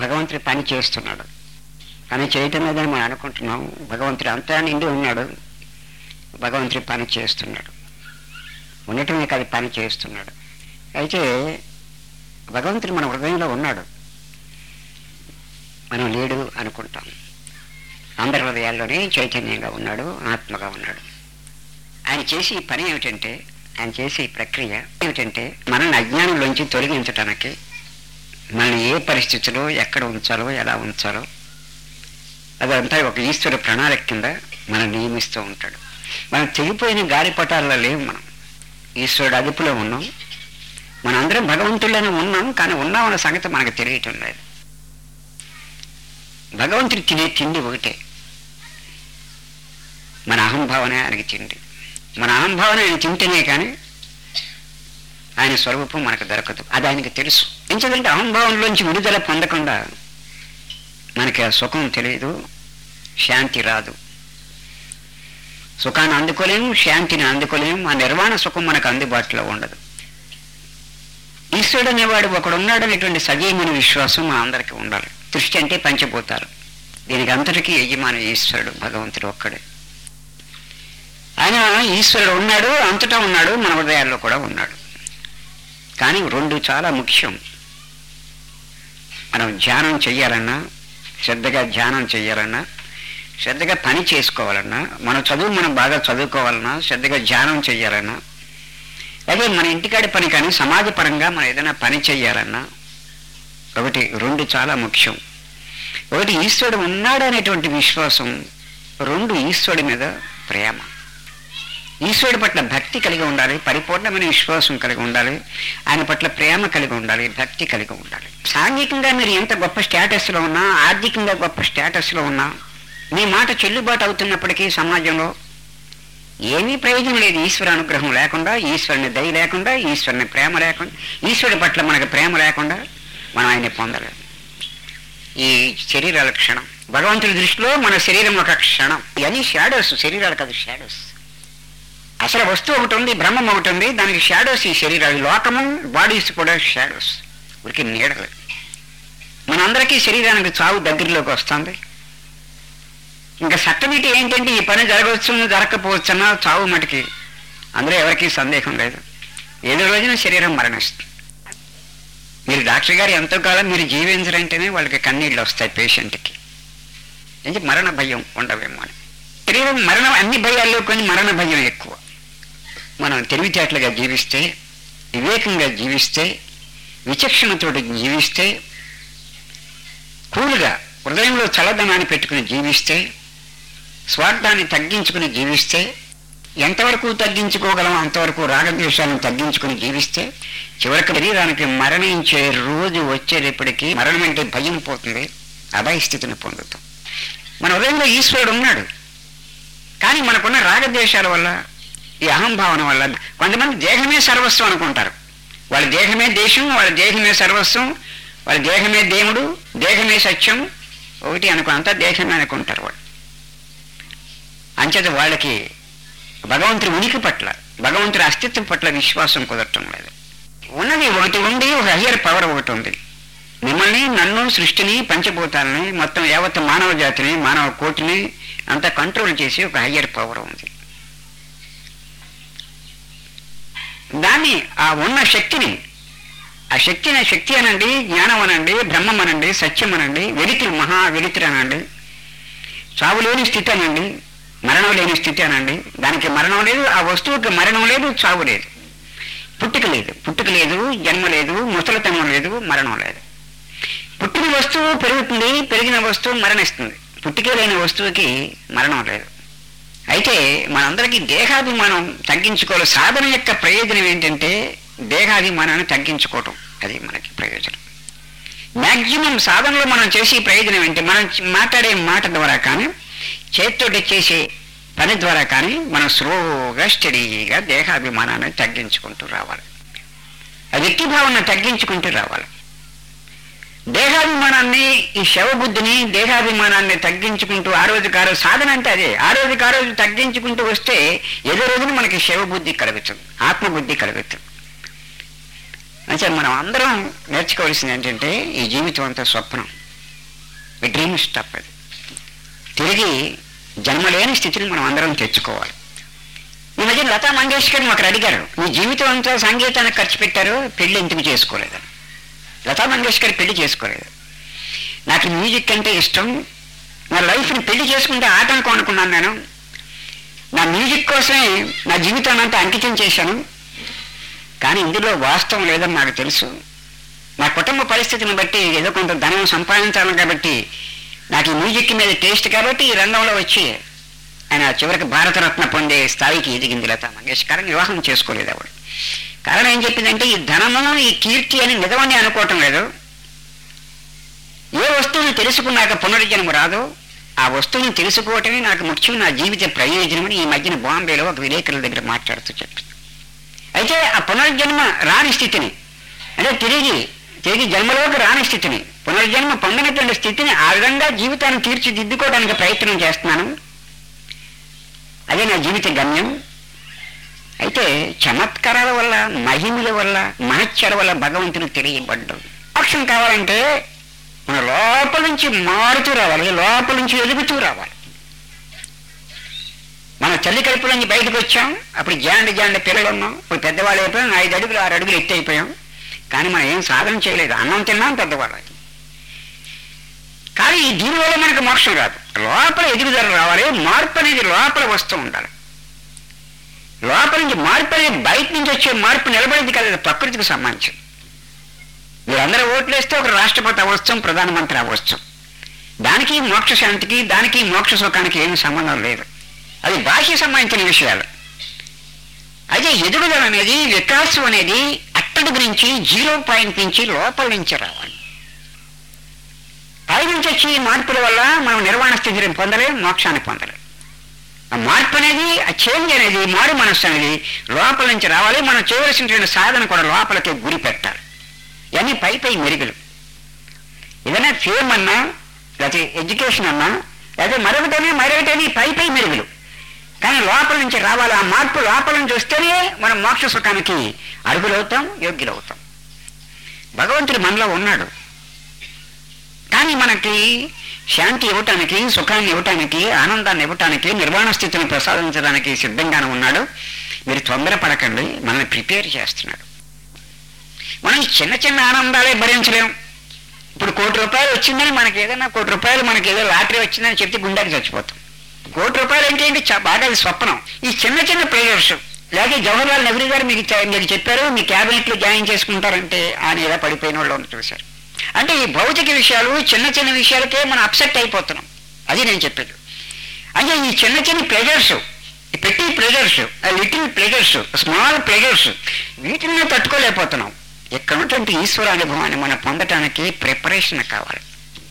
భగవంతుడు పని చేస్తున్నాడు పని చేయటం లేదని మనం అనుకుంటున్నాం భగవంతుడు అంతా నిండి ఉన్నాడు భగవంతుడు పని చేస్తున్నాడు ఉండటమే కాదు పని చేస్తున్నాడు అయితే భగవంతుడు మన హృదయంలో ఉన్నాడు మనం లేడు అనుకుంటాం అందరి హృదయాల్లోనే చైతన్యంగా ఉన్నాడు ఆత్మగా ఉన్నాడు ఆయన చేసే ఈ పని ఏమిటంటే ఆయన చేసే ఈ ప్రక్రియ ఏమిటంటే మనల్ని అజ్ఞానంలోంచి తొలగించటానికి మనల్ని ఏ పరిస్థితిలో ఎక్కడ ఉంచాలో ఎలా ఉంచాలో అదంతా ఒక ఈశ్వర ప్రణాళిక కింద మనం నియమిస్తూ ఉంటాడు మనం తెగిపోయిన గాలిపటాల్లో లేవు మనం ఈశ్వరుడు అదుపులో ఉన్నాం మనందరం భగవంతుల్లోనే ఉన్నాం కానీ ఉన్నామన్న సంగతి మనకు తెలియటం లేదు భగవంతుడు తినే తిండి ఒకటే మన అహంభావన ఆయనకి తిండి మన అహంభావన ఆయన తింటేనే కానీ ఆయన స్వరూపం మనకు దొరకదు అది ఆయనకి తెలుసు ఎందుకంటే అహంభావంలోంచి విడుదల పొందకుండా మనకి ఆ సుఖం తెలియదు శాంతి రాదు సుఖాన్ని అందుకోలేము శాంతిని అందుకోలేము ఆ నిర్వాణ సుఖం మనకు అందుబాటులో ఉండదు ఈశ్వరుడు అనేవాడు ఒకడున్నాడు అనేటువంటి సజీవమైన విశ్వాసం మా అందరికీ ఉండాలి దృష్టి అంటే పంచభూతాలు దీనికి అంతటికీ యజమాని ఈశ్వరుడు భగవంతుడు ఒక్కడే ఆయన ఈశ్వరుడు ఉన్నాడు అంతటా ఉన్నాడు మన హృదయాల్లో కూడా ఉన్నాడు కానీ రెండు చాలా ముఖ్యం మనం ధ్యానం చెయ్యాలన్నా శ్రద్ధగా ధ్యానం చెయ్యాలన్నా శ్రద్ధగా పని చేసుకోవాలన్నా మన చదువు మనం బాగా చదువుకోవాలన్నా శ్రద్ధగా ధ్యానం చెయ్యాలన్నా అదే మన ఇంటికాడి పని కానీ సమాజపరంగా మనం ఏదైనా పని చెయ్యాలన్నా ఒకటి రెండు చాలా ముఖ్యం ఒకటి ఈశ్వరుడు ఉన్నాడు అనేటువంటి విశ్వాసం రెండు ఈశ్వరుడి మీద ప్రేమ ఈశ్వరుడి పట్ల భక్తి కలిగి ఉండాలి పరిపూర్ణమైన విశ్వాసం కలిగి ఉండాలి ఆయన పట్ల ప్రేమ కలిగి ఉండాలి భక్తి కలిగి ఉండాలి సాంఘికంగా మీరు ఎంత గొప్ప స్టేటస్లో ఉన్నా ఆర్థికంగా గొప్ప స్టేటస్లో ఉన్నా మీ మాట చెల్లుబాటు అవుతున్నప్పటికీ సమాజంలో ఏమీ ప్రయోజనం లేదు ఈశ్వర అనుగ్రహం లేకుండా ఈశ్వరుని దయ లేకుండా ఈశ్వరుని ప్రేమ లేకుండా ఈశ్వరుడి పట్ల మనకు ప్రేమ లేకుండా మనం ఆయన్ని పొందలేము ఈ శరీరాల క్షణం భగవంతుడి దృష్టిలో మన శరీరం ఒక క్షణం ఇవన్నీ షాడోస్ శరీరాలు కాదు షాడోస్ అసలు వస్తువు ఒకటి ఉంది బ్రహ్మం ఒకటి ఉంది దానికి షాడోస్ ఈ శరీరాలు లోకము బాడీస్ కూడా షాడోస్ ఉరికి నీడలు మనందరికీ శరీరానికి చావు దగ్గరలోకి వస్తుంది ఇంకా సర్టిఫికేట్ ఏంటంటే ఈ పని జరగవచ్చు జరగకపోవచ్చు అన్న చావు మటుకి అందులో ఎవరికీ సందేహం లేదు ఏదో రోజున శరీరం మరణిస్తుంది మీరు డాక్టర్ గారు ఎంతో కాలం మీరు జీవించరంటేనే వాళ్ళకి కన్నీళ్ళు వస్తాయి పేషెంట్కి ఏంటి మరణ భయం ఉండవేమో అని శరీరం మరణం అన్ని భయాల్లో కొన్ని మరణ భయం ఎక్కువ మనం తెలివితేటలుగా జీవిస్తే వివేకంగా జీవిస్తే విచక్షణతోటి జీవిస్తే కూలుగా హృదయంలో చల్లదనాన్ని పెట్టుకుని జీవిస్తే స్వార్థాన్ని తగ్గించుకుని జీవిస్తే ఎంతవరకు తగ్గించుకోగలం అంతవరకు రాగద్వేషాలను తగ్గించుకుని జీవిస్తే చివరికి శరీరానికి మరణించే రోజు వచ్చేటప్పటికీ మరణం అంటే భయం పోతుంది అభయ స్థితిని పొందుతాం మన హృదయంలో ఈశ్వరుడు ఉన్నాడు కానీ మనకున్న రాగద్వేషాల వల్ల ఈ అహంభావన వల్ల కొంతమంది దేహమే సర్వస్వం అనుకుంటారు వాళ్ళ దేహమే దేశం వాళ్ళ దేహమే సర్వస్వం వాళ్ళ దేహమే దేవుడు దేహమే సత్యం ఒకటి అనుకో అంతా దేశమే అనుకుంటారు వాళ్ళు అంచేత వాళ్ళకి భగవంతుడి ఉనికి పట్ల భగవంతుడి అస్తిత్వం పట్ల విశ్వాసం కుదరటం లేదు ఉన్నది ఒకటి ఉండి ఒక హయ్యర్ పవర్ ఒకటి ఉంది మిమ్మల్ని నన్ను సృష్టిని పంచభూతాలని మొత్తం యావత్ మానవ జాతిని మానవ కోటిని అంతా కంట్రోల్ చేసి ఒక హయ్యర్ పవర్ ఉంది దాన్ని ఆ ఉన్న శక్తిని ఆ శక్తిని శక్తి అనండి జ్ఞానం అనండి బ్రహ్మం అనండి సత్యం అనండి వెలితిరి మహా వెలితిరి అనండి చావు లేని స్థితి అనండి మరణం లేని స్థితి అనండి దానికి మరణం లేదు ఆ వస్తువుకి మరణం లేదు చావు లేదు పుట్టుక లేదు పుట్టుక లేదు జన్మ లేదు ముసలితనం లేదు మరణం లేదు పుట్టిన వస్తువు పెరుగుతుంది పెరిగిన వస్తువు మరణిస్తుంది పుట్టుకే లేని వస్తువుకి మరణం లేదు అయితే మనందరికీ దేహాభిమానం తగ్గించుకోవాలి సాధన యొక్క ప్రయోజనం ఏంటంటే దేహాభిమానాన్ని తగ్గించుకోవటం అది మనకి ప్రయోజనం మ్యాక్సిమం సాధనలో మనం చేసే ప్రయోజనం ఏంటి మనం మాట్లాడే మాట ద్వారా కానీ చేతితోటి చేసే పని ద్వారా కానీ మనం స్లోగా స్టడీగా దేహాభిమానాన్ని తగ్గించుకుంటూ రావాలి ఆ వ్యక్తి భావన తగ్గించుకుంటూ రావాలి దేహాభిమానాన్ని ఈ శవబుద్ధిని దేహాభిమానాన్ని తగ్గించుకుంటూ ఆ రోజుకి ఆ రోజు సాధన అంటే అదే ఆ రోజుకి ఆ రోజు తగ్గించుకుంటూ వస్తే ఏదో రోజున మనకి శవబుద్ధి కలుగుతుంది ఆత్మబుద్ధి కలుగుతుంది అంటే మనం అందరం నేర్చుకోవాల్సింది ఏంటంటే ఈ జీవితం అంతా స్వప్నం డ్రీమ్ స్టప్ అది తిరిగి జన్మలేని స్థితిని మనం అందరం తెచ్చుకోవాలి ఈ మధ్య లతా మంగేష్కర్ ఒకరు అడిగారు మీ జీవితం అంతా సంగీతానికి ఖర్చు పెట్టారు పెళ్లి ఎందుకు చేసుకోలేదని లతా మంగేష్కర్ పెళ్లి చేసుకోలేదు నాకు మ్యూజిక్ అంటే ఇష్టం నా లైఫ్ని పెళ్లి చేసుకుంటే ఆటంకం అనుకున్నాను నేను నా మ్యూజిక్ కోసమే నా జీవితాన్ని అంతా అంకితం చేశాను కానీ ఇందులో వాస్తవం లేదని నాకు తెలుసు నా కుటుంబ పరిస్థితిని బట్టి ఏదో కొంత ధనం సంపాదించాలి కాబట్టి నాకు ఈ మ్యూజిక్ మీద టేస్ట్ కాబట్టి ఈ రంగంలో వచ్చి ఆయన చివరికి భారతరత్న పొందే స్థాయికి ఎదిగింది లతా మంగేష్కర్ వివాహం చేసుకోలేదు ఆవిడ కారణం ఏం చెప్పిందంటే ఈ ధనము ఈ కీర్తి అని నిజమని అనుకోవటం లేదు ఏ వస్తువుని తెలుసుకున్నాక పునర్జన్మ రాదు ఆ వస్తువుని తెలుసుకోవటమే నాకు ముఖ్యం నా జీవిత ప్రయోజనమని ఈ మధ్యన బాంబేలో ఒక విలేకరుల దగ్గర మాట్లాడుతూ చెప్పింది అయితే ఆ పునర్జన్మ రాని స్థితిని అంటే తిరిగి తిరిగి జన్మలోకి రాని స్థితిని పునర్జన్మ పొందినటువంటి స్థితిని ఆ విధంగా జీవితాన్ని తీర్చిదిద్దుకోవడానికి ప్రయత్నం చేస్తున్నాను అదే నా జీవిత గమ్యం అయితే చమత్కారాల వల్ల మహిమల వల్ల మహత్యాల వల్ల భగవంతుడు తెలియబడ్డం మోక్షం కావాలంటే మన లోపల నుంచి మారుతూ రావాలి లోపల నుంచి ఎదుగుతూ రావాలి మన తల్లి కడుపు నుంచి బయటకు వచ్చాం అప్పుడు జాండి జాండి పిల్లలు ఉన్నాం ఇప్పుడు పెద్దవాళ్ళు అయిపోయాం ఐదు అడుగులు ఆరు అడుగులు ఎత్తి అయిపోయాం కానీ మనం ఏం సాధన చేయలేదు అన్నం తిన్నాం పెద్దవాళ్ళు కానీ ఈ దీనివల్ల మనకు మోక్షం రాదు లోపల ఎదుగుదల రావాలి మార్పు అనేది లోపల వస్తూ ఉండాలి లోపల నుంచి మార్పు అనేది బయట నుంచి వచ్చే మార్పు నిలబడింది కదా అది ప్రకృతికి సంబంధించి మీరందరూ ఓట్లు వేస్తే ఒక రాష్ట్రపతి అవ్వచ్చు ప్రధానమంత్రి అవ్వచ్చు దానికి మోక్ష శాంతికి దానికి మోక్ష సుఖానికి ఏమి సంబంధం లేదు అది బాహ్య సంబంధించిన విషయాలు అయితే ఎదుగుదల అనేది వికాసం అనేది అట్టడుగు నుంచి జీరో పాయింట్ నుంచి లోపల నుంచి రావాలి పై నుంచి వచ్చి మార్పుల వల్ల మనం నిర్వాణ స్థితిని పొందలేం మోక్షాన్ని పొందలేం ఆ మార్పు అనేది ఆ చేంజ్ అనేది మారు మనస్సు అనేది లోపల నుంచి రావాలి మనం చేయవలసినటువంటి సాధన కూడా లోపలికి గురి పెట్టాలి ఇవన్నీ పై పై మెరుగులు ఏదైనా ఫేమ్ అన్నా లేకపోతే ఎడ్యుకేషన్ అన్నా లేకపోతే మరొకటని మరొకటని పై పై మెరుగులు కానీ లోపల నుంచి రావాలి ఆ మార్పు లోపల నుంచి వస్తేనే మనం మోక్ష సుఖానికి అరుగులవుతాం యోగ్యులవుతాం భగవంతుడు మనలో ఉన్నాడు కానీ మనకి శాంతి ఇవ్వటానికి సుఖాన్ని ఇవ్వటానికి ఆనందాన్ని ఇవ్వటానికి నిర్వాణ స్థితిని ప్రసాదించడానికి సిద్ధంగానే ఉన్నాడు మీరు తొందరపడకండి మనల్ని ప్రిపేర్ చేస్తున్నాడు మనం ఈ చిన్న చిన్న ఆనందాలే భరించలేం ఇప్పుడు కోటి రూపాయలు వచ్చిందని మనకి ఏదైనా కోటి రూపాయలు మనకి ఏదో లాటరీ వచ్చిందని చెప్తే గుండెకి చచ్చిపోతాం కోటి రూపాయలు అంటే ఏంటి చ- బాగా అది స్వప్నం ఈ చిన్న చిన్న ప్లేయర్స్ లేకపోతే జవహర్లాల్ నెహ్రూ గారు మీకు చె- మీకు చెప్పారు మీ క్యాబినెట్ లో జాయిన్ చేసుకుంటారంటే ఆయన ఇలా పడిపోయిన వాళ్ళు ఉన్నారు చూశారు అంటే ఈ భౌతిక విషయాలు చిన్న చిన్న విషయాలకే మనం అప్సెట్ అయిపోతున్నాం అది నేను చెప్పేది అంటే ఈ చిన్న చిన్న ప్లెజర్స్ పెట్టి pleasures little pleasures small pleasures వీటిని తట్టుకోలేకపోతున్నాం ఇక్కడ ఉన్నటువంటి ఈశ్వర అనుభవాన్ని మనం పొందటానికి ప్రిపరేషన్ కావాలి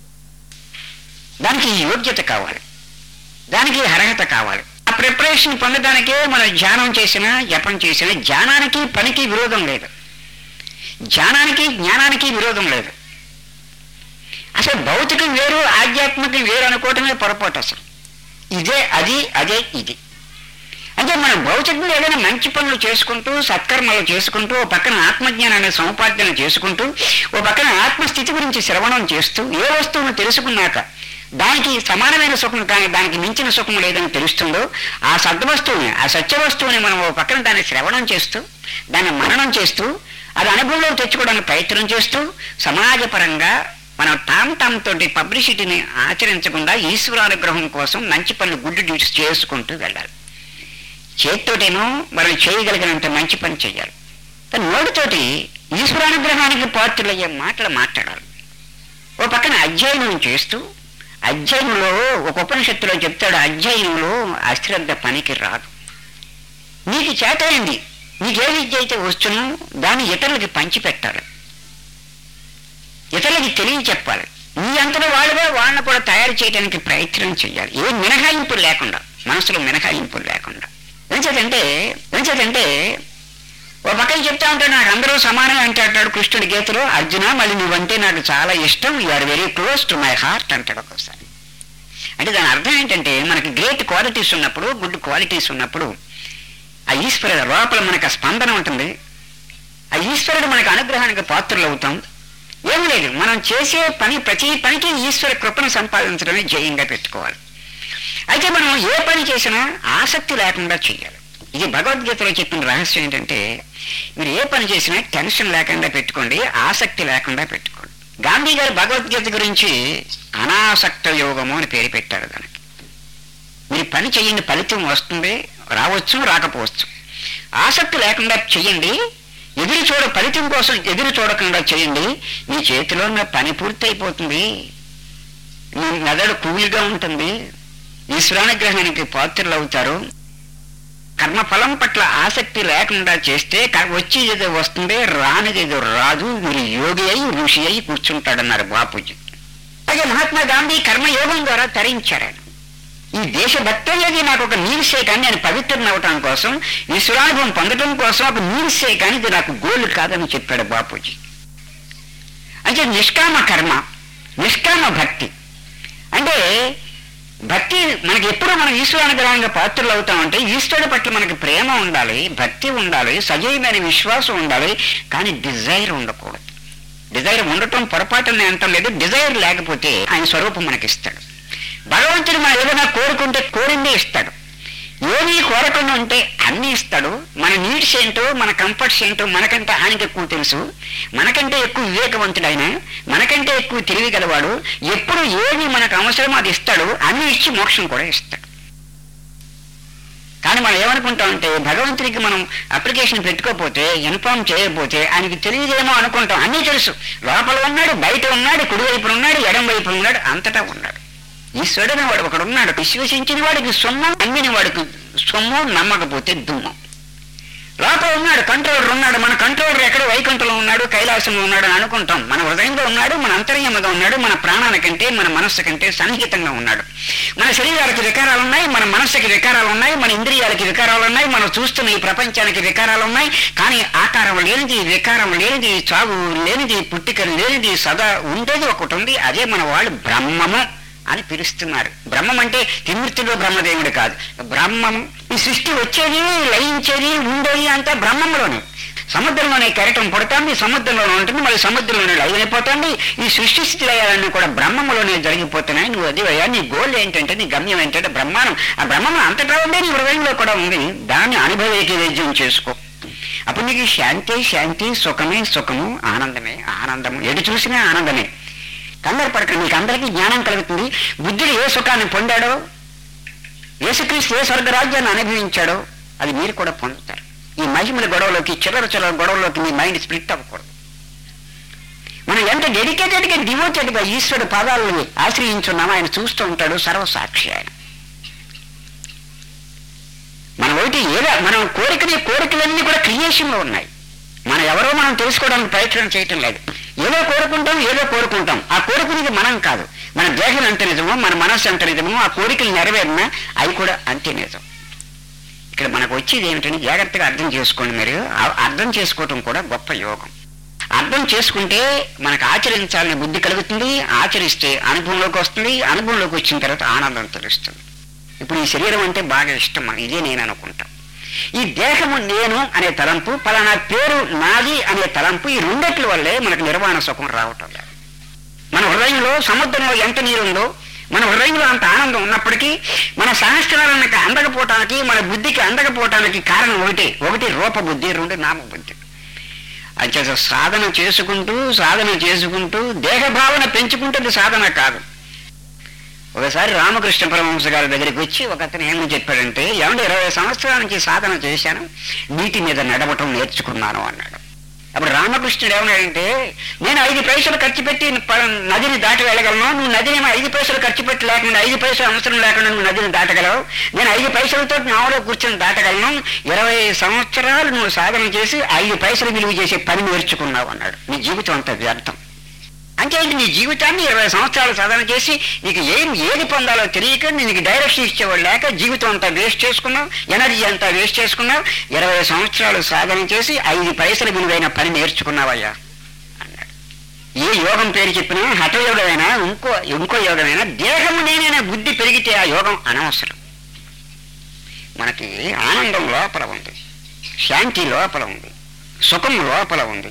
దానికి యోగ్యత కావాలి దానికి అర్హత కావాలి ఆ ప్రిపరేషన్ పొందడానికే మనం ధ్యానం చేసినా జపం చేసినా ధ్యానానికి పనికి విరోధం లేదు ధ్యానానికి జ్ఞానానికి విరోధం లేదు అసలు భౌతికం వేరు ఆధ్యాత్మికం వేరు అనుకోవటమే పొరపాటు అసలు ఇదే అది అదే ఇది అంటే మనం భౌతికంగా ఏదైనా మంచి పనులు చేసుకుంటూ సత్కర్మలు చేసుకుంటూ ఓ పక్కన ఆత్మజ్ఞానాన్ని సముపార్జన చేసుకుంటూ ఓ పక్కన ఆత్మస్థితి గురించి శ్రవణం చేస్తూ ఏ వస్తువును తెలుసుకున్నాక దానికి సమానమైన సుఖం కానీ దానికి మించిన సుఖం లేదని తెలుస్తుందో ఆ సద్వస్తువుని ఆ సత్య వస్తువుని మనం ఓ పక్కన దాన్ని శ్రవణం చేస్తూ దాన్ని మననం చేస్తూ అది అనుభవంలో తెచ్చుకోవడానికి ప్రయత్నం చేస్తూ సమాజపరంగా మనం టామ్ టామ్ తోటి పబ్లిసిటీని ఆచరించకుండా ఈశ్వరానుగ్రహం కోసం మంచి పనులు గుడ్డు డ్యూటీస్ చేసుకుంటూ వెళ్ళాలి చేతితోటేమో మనం చేయగలిగినంత మంచి పని చేయాలి కానీ నోటితోటి ఈశ్వరానుగ్రహానికి పాత్రులయ్యే మాటలు మాట్లాడాలి ఓ పక్కన అధ్యయనం చేస్తూ అధ్యయనంలో ఒక ఉపనిషత్తులో చెప్తాడు అధ్యయనంలో అశ్రద్ధ పనికి రాదు నీకు చేతైంది నీకే విద్య అయితే వస్తును దాన్ని ఇతరులకి పంచిపెట్టాలి ఇతరులకి తెలియచెప్పాలి నీ అంతలో వాళ్ళుగా వాళ్ళని కూడా తయారు చేయడానికి ప్రయత్నం చేయాలి ఏ మినహాయింపులు లేకుండా మనసులో మినహాయింపులు లేకుండా ఎంచేతంటే ఎంచేతంటే ఓ పక్కన చెప్తా ఉంటాడు నాకు అందరూ సమానం అంటే అంటాడు కృష్ణుడి గీతలో అర్జున మళ్ళీ నువ్వంటే నాకు చాలా ఇష్టం you are very close to my heart అంటాడు ఒకసారి అంటే దాని అర్థం ఏంటంటే మనకి గ్రేట్ క్వాలిటీస్ ఉన్నప్పుడు గుడ్ క్వాలిటీస్ ఉన్నప్పుడు ఆ ఈశ్వరుడు లోపల మనకు ఆ స్పందన ఉంటుంది ఆ ఈశ్వరుడు మనకు అనుగ్రహానికి పాత్రలు అవుతాం ఏం లేదు మనం చేసే పని ప్రతి పనికి ఈశ్వర కృపను సంపాదించడమే జయంగా పెట్టుకోవాలి అయితే మనం ఏ పని చేసినా ఆసక్తి లేకుండా చేయాలి ఇది భగవద్గీతలో చెప్పిన రహస్యం ఏంటంటే మీరు ఏ పని చేసినా టెన్షన్ లేకుండా పెట్టుకోండి ఆసక్తి లేకుండా పెట్టుకోండి గాంధీ గారు భగవద్గీత గురించి అనాసక్త యోగము అని పేరు పెట్టారు దానికి మీరు పని చేయండి ఫలితం వస్తుంది రావచ్చు రాకపోవచ్చు ఆసక్తి లేకుండా చెయ్యండి ఎదురు చూడ ఫలితం కోసం ఎదురు చూడకుండా చేయండి మీ చేతిలో ఉన్న పని పూర్తి అయిపోతుంది మీ మెదడు కూల్గా ఉంటుంది ఈశ్వరానుగ్రహానికి పాత్రలు అవుతారు కర్మఫలం పట్ల ఆసక్తి లేకుండా చేస్తే క- వచ్చేది ఏదో వస్తుంది రానిది ఏదో రాదు మీరు యోగి అయి ఋషి అయి కూర్చుంటాడన్నారు బాపూజీ అలాగే మహాత్మా గాంధీ కర్మయోగం ద్వారా తరించారు ఆయన. ఈ దేశభక్తి అనేది నాకు ఒక నీరుసే కానీ నేను పవిత్రం అవటం కోసం ఈశ్వరానుభవం పొందడం కోసం ఒక నీరుసే కానీ ఇది నాకు గోల్ కాదని చెప్పాడు బాపూజీ అంటే నిష్కామ కర్మ నిష్కామ భక్తి అంటే భక్తి మనకి ఎప్పుడు మనం ఈశ్వరానుగ్రహంగా పాత్రలు అవుతామంటే ఈశ్వరుడి పట్ల మనకి ప్రేమ ఉండాలి భక్తి ఉండాలి సజీవమైన విశ్వాసం ఉండాలి కానీ డిజైర్ ఉండకూడదు డిజైర్ ఉండటం పొరపాటు నేను అంటం లేదు డిజైర్ లేకపోతే ఆయన స్వరూపం మనకి ఇస్తాడు భగవంతుడు మనం ఏదైనా కోరుకుంటే కోరిందే ఇస్తాడు ఏమీ కోరకుండా ఉంటే అన్ని ఇస్తాడు మన నీడ్స్ ఏంటో మన కంఫర్ట్స్ ఏంటో మనకంటే ఆయనకి ఎక్కువ తెలుసు మనకంటే ఎక్కువ వివేకవంతుడు ఆయన మనకంటే ఎక్కువ తెలివి గలవాడు ఎప్పుడు ఏది మనకు అవసరమో అది ఇస్తాడు అన్ని ఇచ్చి మోక్షం కూడా ఇస్తాడు కానీ మనం ఏమనుకుంటామంటే భగవంతుడికి మనం అప్లికేషన్ పెట్టుకోకపోతే ఇన్ఫార్మ్ చేయకపోతే ఆయనకి తెలియదేమో అనుకుంటాం అన్నీ తెలుసు లోపల ఉన్నాడు బయట ఉన్నాడు కుడివైపున ఉన్నాడు ఎడం వైపున ఉన్నాడు అంతటా ఉన్నాడు ఈశ్వరుడని వాడు ఒకడు ఉన్నాడు విశ్వసించిన వాడికి సొమ్ము నమ్మిన వాడికి సొమ్ము నమ్మకపోతే దుమ్ము లోపల ఉన్నాడు కంట్రోలర్ ఉన్నాడు మన కంట్రోలర్ ఎక్కడ వైకుంఠంలో ఉన్నాడు కైలాసంలో ఉన్నాడు అని అనుకుంటాం మన హృదయంలో ఉన్నాడు మన అంతర్యముగా ఉన్నాడు మన ప్రాణానికంటే మన మనస్సు కంటే సన్నిహితంగా ఉన్నాడు మన శరీరానికి వికారాలు ఉన్నాయి మన మనస్సుకి వికారాలు ఉన్నాయి మన ఇంద్రియాలకి వికారాలు ఉన్నాయి మనం చూస్తున్న ఈ ప్రపంచానికి వికారాలు ఉన్నాయి కానీ ఆకారం లేనిది వికారం లేనిది చావు లేనిది పుట్టిక లేనిది సదా ఉండేది ఒకటి ఉంది అదే మన వాళ్ళు బ్రహ్మము అని పిలుస్తున్నారు బ్రహ్మం అంటే తిమూర్తిలో బ్రహ్మదేవుడు కాదు బ్రహ్మము ఈ సృష్టి వచ్చేది లయించేది ఉండేది అంతా బ్రహ్మంలోనే సముద్రంలోనే కెరటం పుడుతుంది సముద్రంలోనే ఉంటుంది మళ్ళీ సముద్రంలోనే లయమైపోతుంది ఈ సృష్టి స్థితి లయాలన్నీ కూడా బ్రహ్మంలోనే జరిగిపోతున్నాయి నువ్వు అది అయ్యా నీ గోల్ ఏంటంటే నీ గమ్యం ఏంటంటే బ్రహ్మానం ఆ బ్రహ్మం అంతటా ఉండే నీ హృదయంలో కూడా ఉంది దాన్ని అనుభవేకి వైద్యం చేసుకో అప్పుడు నీకు శాంతి శాంతి సుఖమే సుఖము ఆనందమే ఆనందము ఎటు చూసినా ఆనందమే కంగారు పడకండి మీకు అందరికీ జ్ఞానం కలుగుతుంది బుద్ధుడు ఏ సుఖాన్ని పొందాడో యేసుక్రీస్తు ఏ స్వర్గరాజ్యాన్ని అనుభవించాడో అది మీరు కూడా పొందుతారు ఈ మహిమల గొడవలోకి చిల్లర చిల్లర గొడవలోకి మీ మైండ్ స్ప్లిట్ అవ్వకూడదు మనం ఎంత డెడికేటెడ్గా డివోటెడ్గా ఈశ్వరుడు పదాలని ఆశ్రయించున్నామో ఆయన చూస్తూ ఉంటాడు సర్వసాక్షి ఆయన మనం ఒకటి ఏదో మనం కోరికని కోరికలన్నీ కూడా క్రియేషన్లో ఉన్నాయి మనం ఎవరో మనం తెలుసుకోవడానికి ప్రయత్నం చేయటం లేదు ఏదో కోరుకుంటాం ఏదో కోరుకుంటాం ఆ కోరుకునేది మనం కాదు మన దేహం ఎంత నిజమో మన మనస్సు ఎంత నిజమో ఆ కోరికలు నెరవేరినా అవి కూడా అంతే నిజం ఇక్కడ మనకు వచ్చేది ఏమిటని జాగ్రత్తగా అర్థం చేసుకోండి మీరు ఆ- అర్థం చేసుకోవటం కూడా గొప్ప యోగం అర్థం చేసుకుంటే మనకు ఆచరించాలని బుద్ధి కలుగుతుంది ఆచరిస్తే అనుభవంలోకి వస్తుంది అనుభవంలోకి వచ్చిన తర్వాత ఆనందం తెలుస్తుంది ఇప్పుడు ఈ శరీరం అంటే బాగా ఇష్టం మనకి. ఇదే నేను అనుకుంటాం ఈ దేహము నేను అనే తలంపు పలానా పేరు నాది అనే తలంపు ఈ రెండట్ల వల్లే మనకు నిర్వాణ సుఖం రావటం లేదు మన హృదయంలో సముద్రంలో ఎంత నీరుందో మన హృదయంలో అంత ఆనందం ఉన్నప్పటికీ మన సహస్రాలకు అందకపోవటానికి మన బుద్ధికి అందకపోవటానికి కారణం ఒకటి ఒకటి రూప బుద్ధి రెండు నామ బుద్ధి అంచేత సాధన చేసుకుంటూ సాధన చేసుకుంటూ దేహభావన పెంచుకుంటుంది సాధన కాదు ఒకసారి రామకృష్ణ పరమహంస గారి దగ్గరికి వచ్చి ఒక అతను ఏమని చెప్పాడంటే ఏమంటే ఇరవై సంవత్సరాల నుంచి సాధన చేశాను నీటి మీద నడవటం నేర్చుకున్నాను అన్నాడు అప్పుడు రామకృష్ణుడు ఏమన్నాడంటే నేను ఐదు పైసలు ఖర్చు పెట్టి ప- నదిని దాటి వెళ్ళగలను నువ్వు నదిని ఏమో ఐదు పైసలు ఖర్చు పెట్టి లేకుండా ఐదు పైసలు అవసరం లేకుండా నువ్వు నదిని దాటగలవు నేను ఐదు పైసలతో నావలో కూర్చొని దాటగలను ఇరవై సంవత్సరాలు నువ్వు సాధన చేసి ఐదు పైసలు విలువ చేసే పని నేర్చుకున్నావు అన్నాడు నీ జీవితం అంత వ్యర్థం అంటే ఏంటి నీ జీవితాన్ని ఇరవై సంవత్సరాలు సాధన చేసి నీకు ఏం ఏది పొందాలో తెలియక నీకు డైరెక్షన్ ఇచ్చేవాడు లేక జీవితం అంతా వేస్ట్ చేసుకున్నావు ఎనర్జీ అంతా వేస్ట్ చేసుకున్నావు ఇరవై సంవత్సరాలు సాధన చేసి ఐదు పైసల విలువైన పని నేర్చుకున్నావయ్యా అన్నాడు ఏ యోగం పేరు చెప్పినా హఠయోగమైనా ఇంకో ఇంకో యోగమైనా దేహము నేనైనా బుద్ధి పెరిగితే ఆ యోగం అనవసరం మనకి ఆనందం లోపల ఉంది శాంతి లోపల ఉంది సుఖం లోపల ఉంది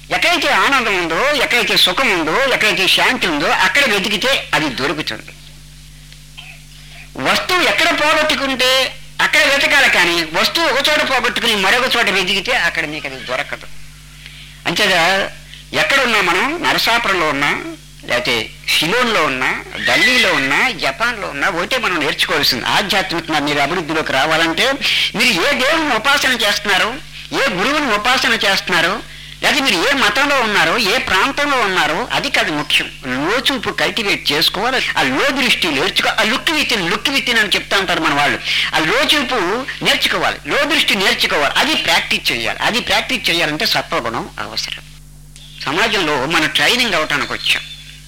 ఎక్కడైతే ఆనందం ఉందో ఎక్కడైతే సుఖం ఉందో ఎక్కడైతే శాంతి ఉందో అక్కడ వెతికితే అది దొరుకుతుంది వస్తువు ఎక్కడ పోగొట్టుకుంటే అక్కడ వెతకాలి కానీ వస్తువు ఒక చోట పోగొట్టుకుని మరొక చోట వెతికితే అక్కడ మీకు అది దొరకదు అంతేగా ఎక్కడున్నా మనం నరసాపురంలో ఉన్నా లేకపోతే సిలోన్లో ఉన్నా ఢిల్లీలో ఉన్నా జపాన్లో ఉన్నా ఒకటే మనం నేర్చుకోవాల్సింది ఆధ్యాత్మికంగా మీరు అభివృద్ధిలోకి రావాలంటే మీరు ఏ దేవుని ఉపాసన చేస్తున్నారు ఏ గురువుని ఉపాసన చేస్తున్నారు లేదా మీరు ఏ మతంలో ఉన్నారో ఏ ప్రాంతంలో ఉన్నారో అది కాదు ముఖ్యం లోచూపు కల్టివేట్ చేసుకోవాలి ఆ లో దృష్టి నేర్చుకో ఆ లుక్ విత్తిన్ లుక్ విత్తిన్ అని చెప్తా ఉంటారు మన వాళ్ళు ఆ లోచూపు నేర్చుకోవాలి లో దృష్టి నేర్చుకోవాలి అది ప్రాక్టీస్ చేయాలి అది ప్రాక్టీస్ చేయాలంటే సత్వగుణం అవసరం సమాజంలో మనం ట్రైనింగ్ అవటానికి వచ్చాం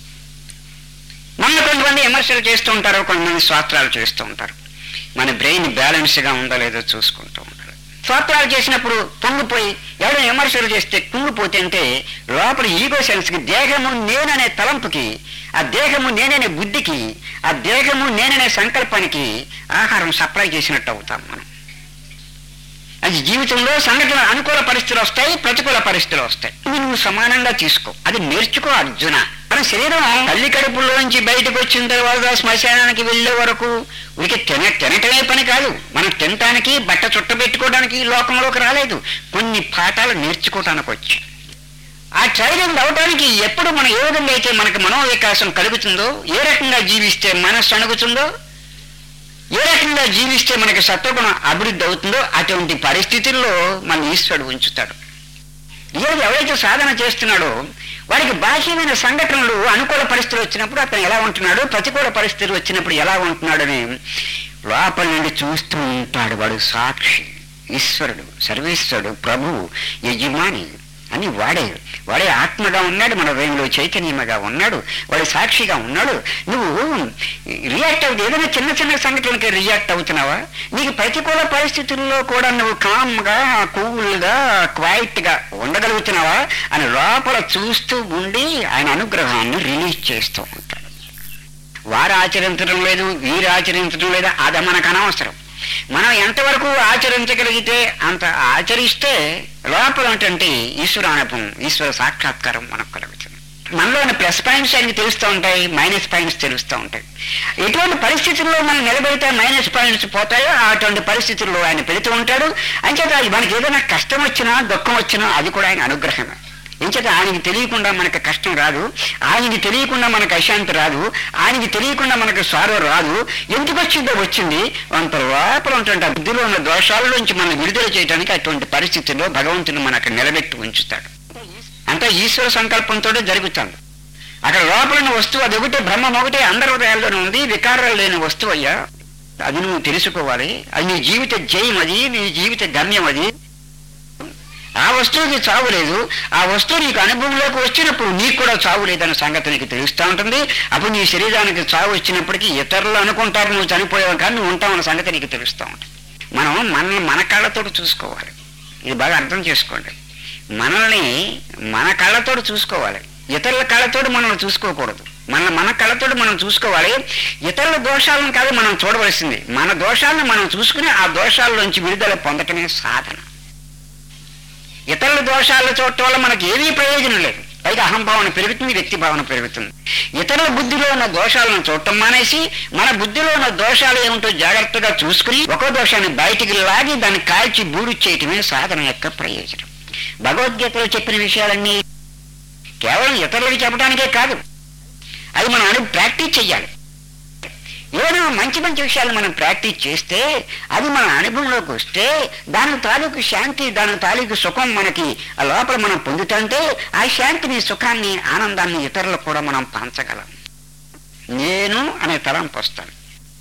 మన కొంతమంది విమర్శలు చేస్తూ ఉంటారు కొంతమంది స్వాత్రాలు చేస్తూ ఉంటారు మన బ్రెయిన్ బ్యాలెన్స్గా ఉందో లేదో చూసుకుంటూ ఉంటారు స్వాత్రాలు చేసినప్పుడు పొంగిపోయి ఎవరైనా విమర్శలు చేస్తే కుంగిపోతే అంటే లోపల ఈగో సెన్స్కి దేహము నేననే తలంపుకి ఆ దేహము నేననే బుద్ధికి ఆ దేహము నేననే సంకల్పానికి ఆహారం సప్లై చేసినట్టు అవుతాం మనం అది జీవితంలో సంఘటన అనుకూల పరిస్థితులు వస్తాయి ప్రతికూల పరిస్థితులు వస్తాయి ఇవి నువ్వు సమానంగా తీసుకో అది నేర్చుకో అర్జున మన శరీరం తల్లి కడుపులోంచి బయటకు వచ్చిన తర్వాత శ్మశానానికి వెళ్ళే వరకు ఉనికి తిన తినటమే పని కాదు మనం తినటానికి బట్ట చుట్ట పెట్టుకోవడానికి లోకంలోకి రాలేదు కొన్ని పాఠాలు నేర్చుకోవటానికి వచ్చి ఆ ట్రైనింగ్ అవడానికి ఎప్పుడు మనం ఏ విధంగా అయితే మనకు మనోవికాసం కలుగుతుందో ఏ రకంగా జీవిస్తే మనస్సు అణుగుతుందో ఏ రకంగా జీవిస్తే మనకి సత్వగుణం అభివృద్ధి అవుతుందో అటువంటి పరిస్థితుల్లో మన ఈశ్వరుడు ఉంచుతాడు ఈరోజు ఎవరైతే సాధన చేస్తున్నాడో వాడికి బాహ్యమైన సంఘటనలు అనుకూల పరిస్థితులు వచ్చినప్పుడు అతను ఎలా ఉంటున్నాడు ప్రతికూల పరిస్థితులు వచ్చినప్పుడు ఎలా ఉంటున్నాడని లోపల నుండి చూస్తూ ఉంటాడు వాడు సాక్షి ఈశ్వరుడు సర్వేశ్వరుడు ప్రభువు యజమాని అని వాడే వాడే ఆత్మగా ఉన్నాడు మన హృదయంలో చైతన్యముగా ఉన్నాడు వాడు సాక్షిగా ఉన్నాడు నువ్వు రియాక్ట్ అవుతుంది ఏదైనా చిన్న చిన్న సంఘటనలకి రియాక్ట్ అవుతున్నావా నీకు ప్రతికూల పరిస్థితుల్లో కూడా నువ్వు కామ్గా కూల్గా క్వైట్గా ఉండగలుగుతున్నావా అని లోపల చూస్తూ ఉండి ఆయన అనుగ్రహాన్ని రిలీజ్ చేస్తూ ఉంటాడు వారు ఆచరించడం లేదు వీరు ఆచరించడం లేదు అది మనకు అనవసరం మనం ఎంతవరకు ఆచరించగలిగితే అంత ఆచరిస్తే లోపల ఉన్నటువంటి ఈశ్వర అనుభవం ఈశ్వర సాక్షాత్కారం మనకు కలుగుతుంది మనలోని ప్లస్ పాయింట్స్ ఆయనకి తెలుస్తూ ఉంటాయి మైనస్ పాయింట్స్ తెలుస్తూ ఉంటాయి ఎటువంటి పరిస్థితుల్లో మనం నిలబెడితే మైనస్ పాయింట్స్ పోతాయో అటువంటి పరిస్థితుల్లో ఆయన పెడుతూ ఉంటాడు అంచేత మనకి ఏదైనా కష్టం వచ్చినా దుఃఖం వచ్చినా అది కూడా ఆయన అనుగ్రహమే ఎంచేత ఆయనకి తెలియకుండా మనకు కష్టం రాదు ఆయనకి తెలియకుండా మనకు అశాంతి రాదు ఆయనకి తెలియకుండా మనకు సారో రాదు ఎందుకు వచ్చిందో వచ్చింది అంత లోపల ఉంటుంటే బుద్ధిలో ఉన్న దోషాలలోంచి మనం విడుదల చేయడానికి అటువంటి పరిస్థితుల్లో భగవంతుని మనకు నిలబెట్టి ఉంచుతాడు అంతా ఈశ్వర సంకల్పంతో జరుగుతుంది అక్కడ లోపల ఉన్న వస్తువు అది ఒకటే బ్రహ్మం ఒకటే అందరి హృదయాల్లోనే ఉంది వికారాలు లేని వస్తువు అయ్యా అది నువ్వు తెలుసుకోవాలి అది నీ జీవిత జయం అది నీ జీవిత గమ్యం అది ఆ వస్తువుకి చావు లేదు ఆ వస్తువు నీకు అనుభవంలోకి వచ్చినప్పుడు నీకు కూడా చావు లేదన్న సంగతి నీకు తెలుస్తూ ఉంటుంది అప్పుడు నీ శరీరానికి చావు వచ్చినప్పటికీ ఇతరులు అనుకుంటారు నువ్వు చనిపోయావు కానీ నువ్వు ఉంటావన్న సంగతి నీకు తెలుస్తూ ఉంటుంది మనం మనల్ని మన కళ్ళతో చూసుకోవాలి ఇది బాగా అర్థం చేసుకోండి మనల్ని మన కళ్ళతో చూసుకోవాలి ఇతరుల కళ్ళతో మనం చూసుకోకూడదు మన మన కళ్ళతో మనం చూసుకోవాలి ఇతరుల దోషాలను కాదు మనం చూడవలసింది మన దోషాలను మనం చూసుకుని ఆ దోషాల్లోంచి విడుదల పొందటమే సాధన ఇతరుల దోషాలు చూడటం వల్ల మనకి ఏమీ ప్రయోజనం లేదు పైగా అహంభావన పెరుగుతుంది వ్యక్తి భావన పెరుగుతుంది ఇతరుల బుద్ధిలో ఉన్న దోషాలను చూడటం మానేసి మన బుద్ధిలో ఉన్న దోషాలు ఏమిటో జాగ్రత్తగా చూసుకుని ఒక దోషాన్ని బయటికి లాగి దాన్ని కాల్చి బూడి చేయటమే సాధన యొక్క ప్రయోజనం భగవద్గీతలో చెప్పిన విషయాలన్నీ కేవలం ఇతరులకు చెప్పడానికే కాదు అది మనం అను ప్రాక్టీస్ చెయ్యాలి ఏదైనా మంచి మంచి విషయాలు మనం ప్రాక్టీస్ చేస్తే అది మన అనుభవంలోకి వస్తే దాని తాలూకు శాంతి దాని తాలూకు సుఖం మనకి ఆ లోపల మనం పొందుతుంటే ఆ శాంతిని సుఖాన్ని ఆనందాన్ని ఇతరులకు కూడా మనం పంచగలం నేను అనే తలంపు వస్తాను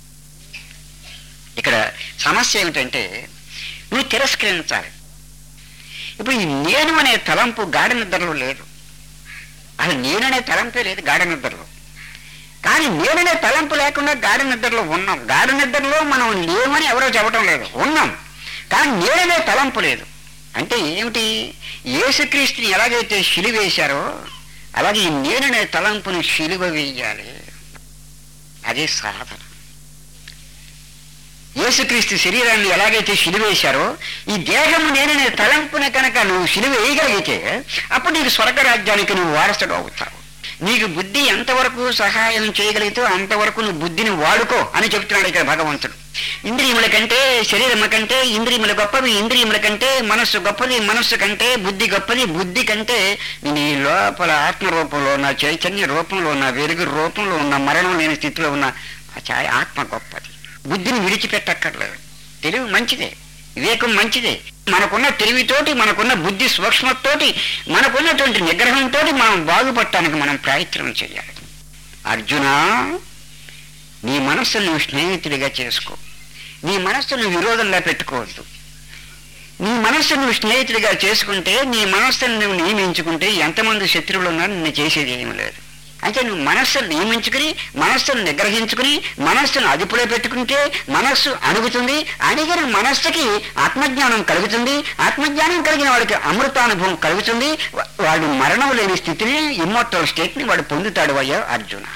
ఇక్కడ సమస్య ఏమిటంటే నువ్వు తిరస్కరించాలి ఇప్పుడు ఈ నేను అనే తలంపు గాఢ నిద్రలో లేదు అసలు నేననే తలంపే లేదు గాఢ నిద్రలో కానీ నేననే తలంపు లేకుండా గాఢ నిద్రలో ఉన్నాం గాఢ నిద్రలో మనం లేవని ఎవరో చెప్పటం లేదు ఉన్నాం కానీ నేననే తలంపు లేదు అంటే ఏమిటి యేసుక్రీస్తుని ఎలాగైతే శిలువేశారో అలాగే ఈ నేననే తలంపుని శిలువ వేయాలి అదే సాధన యేసుక్రీస్తు శరీరాన్ని ఎలాగైతే సిలువేశారో ఈ దేహము నేననే తలంపుని కనుక నువ్వు సిలువ వేయగలిగితే అప్పుడు నీకు స్వర్గరాజ్యానికి నువ్వు వారసుడు అవుతావు నీకు బుద్ధి ఎంతవరకు సహాయం చేయగలిగితే అంతవరకు నువ్వు బుద్ధిని వాడుకో అని చెప్తున్నాడు ఇక్కడ భగవంతుడు ఇంద్రియముల కంటే శరీరముల కంటే ఇంద్రియముల గొప్పవి ఇంద్రియముల కంటే మనస్సు గొప్పది మనస్సు కంటే బుద్ధి గొప్పది బుద్ధి కంటే నీ లోపల ఆత్మ రూపంలో ఉన్న చైతన్య రూపంలో ఉన్న వెలుగు రూపంలో ఉన్న మరణం లేని స్థితిలో ఉన్న ఆ ఛాయ ఆత్మ గొప్పది బుద్ధిని విడిచిపెట్టక్కర్లేదు తెలివి మంచిదే వివేకం మంచిదే మనకున్న తెలివితోటి మనకున్న బుద్ధి సూక్ష్మతోటి మనకున్నటువంటి నిగ్రహంతో మనం బాగుపడటానికి మనం ప్రయత్నం చేయాలి అర్జున నీ మనస్సును నువ్వు స్నేహితుడిగా చేసుకో నీ మనస్సును విరోధంగా పెట్టుకోవద్దు నీ మనస్సును నువ్వు స్నేహితుడిగా చేసుకుంటే నీ మనస్సును నువ్వు నియమించుకుంటే ఎంతమంది శత్రువులు ఉన్నా నిన్ను చేసేది ఏమీ లేదు అంటే నువ్వు మనస్సును నియమించుకుని మనస్సును నిగ్రహించుకుని మనస్సును అదుపులో పెట్టుకుంటే మనస్సు అణుగుతుంది అణిగిన మనస్సుకి ఆత్మజ్ఞానం కలుగుతుంది ఆత్మజ్ఞానం కలిగిన వాడికి అమృతానుభవం కలుగుతుంది వా- వాడు మరణం లేని స్థితిని ఇమ్మోర్టల్ స్టేట్ని వాడు పొందుతాడు అయ్యా అర్జున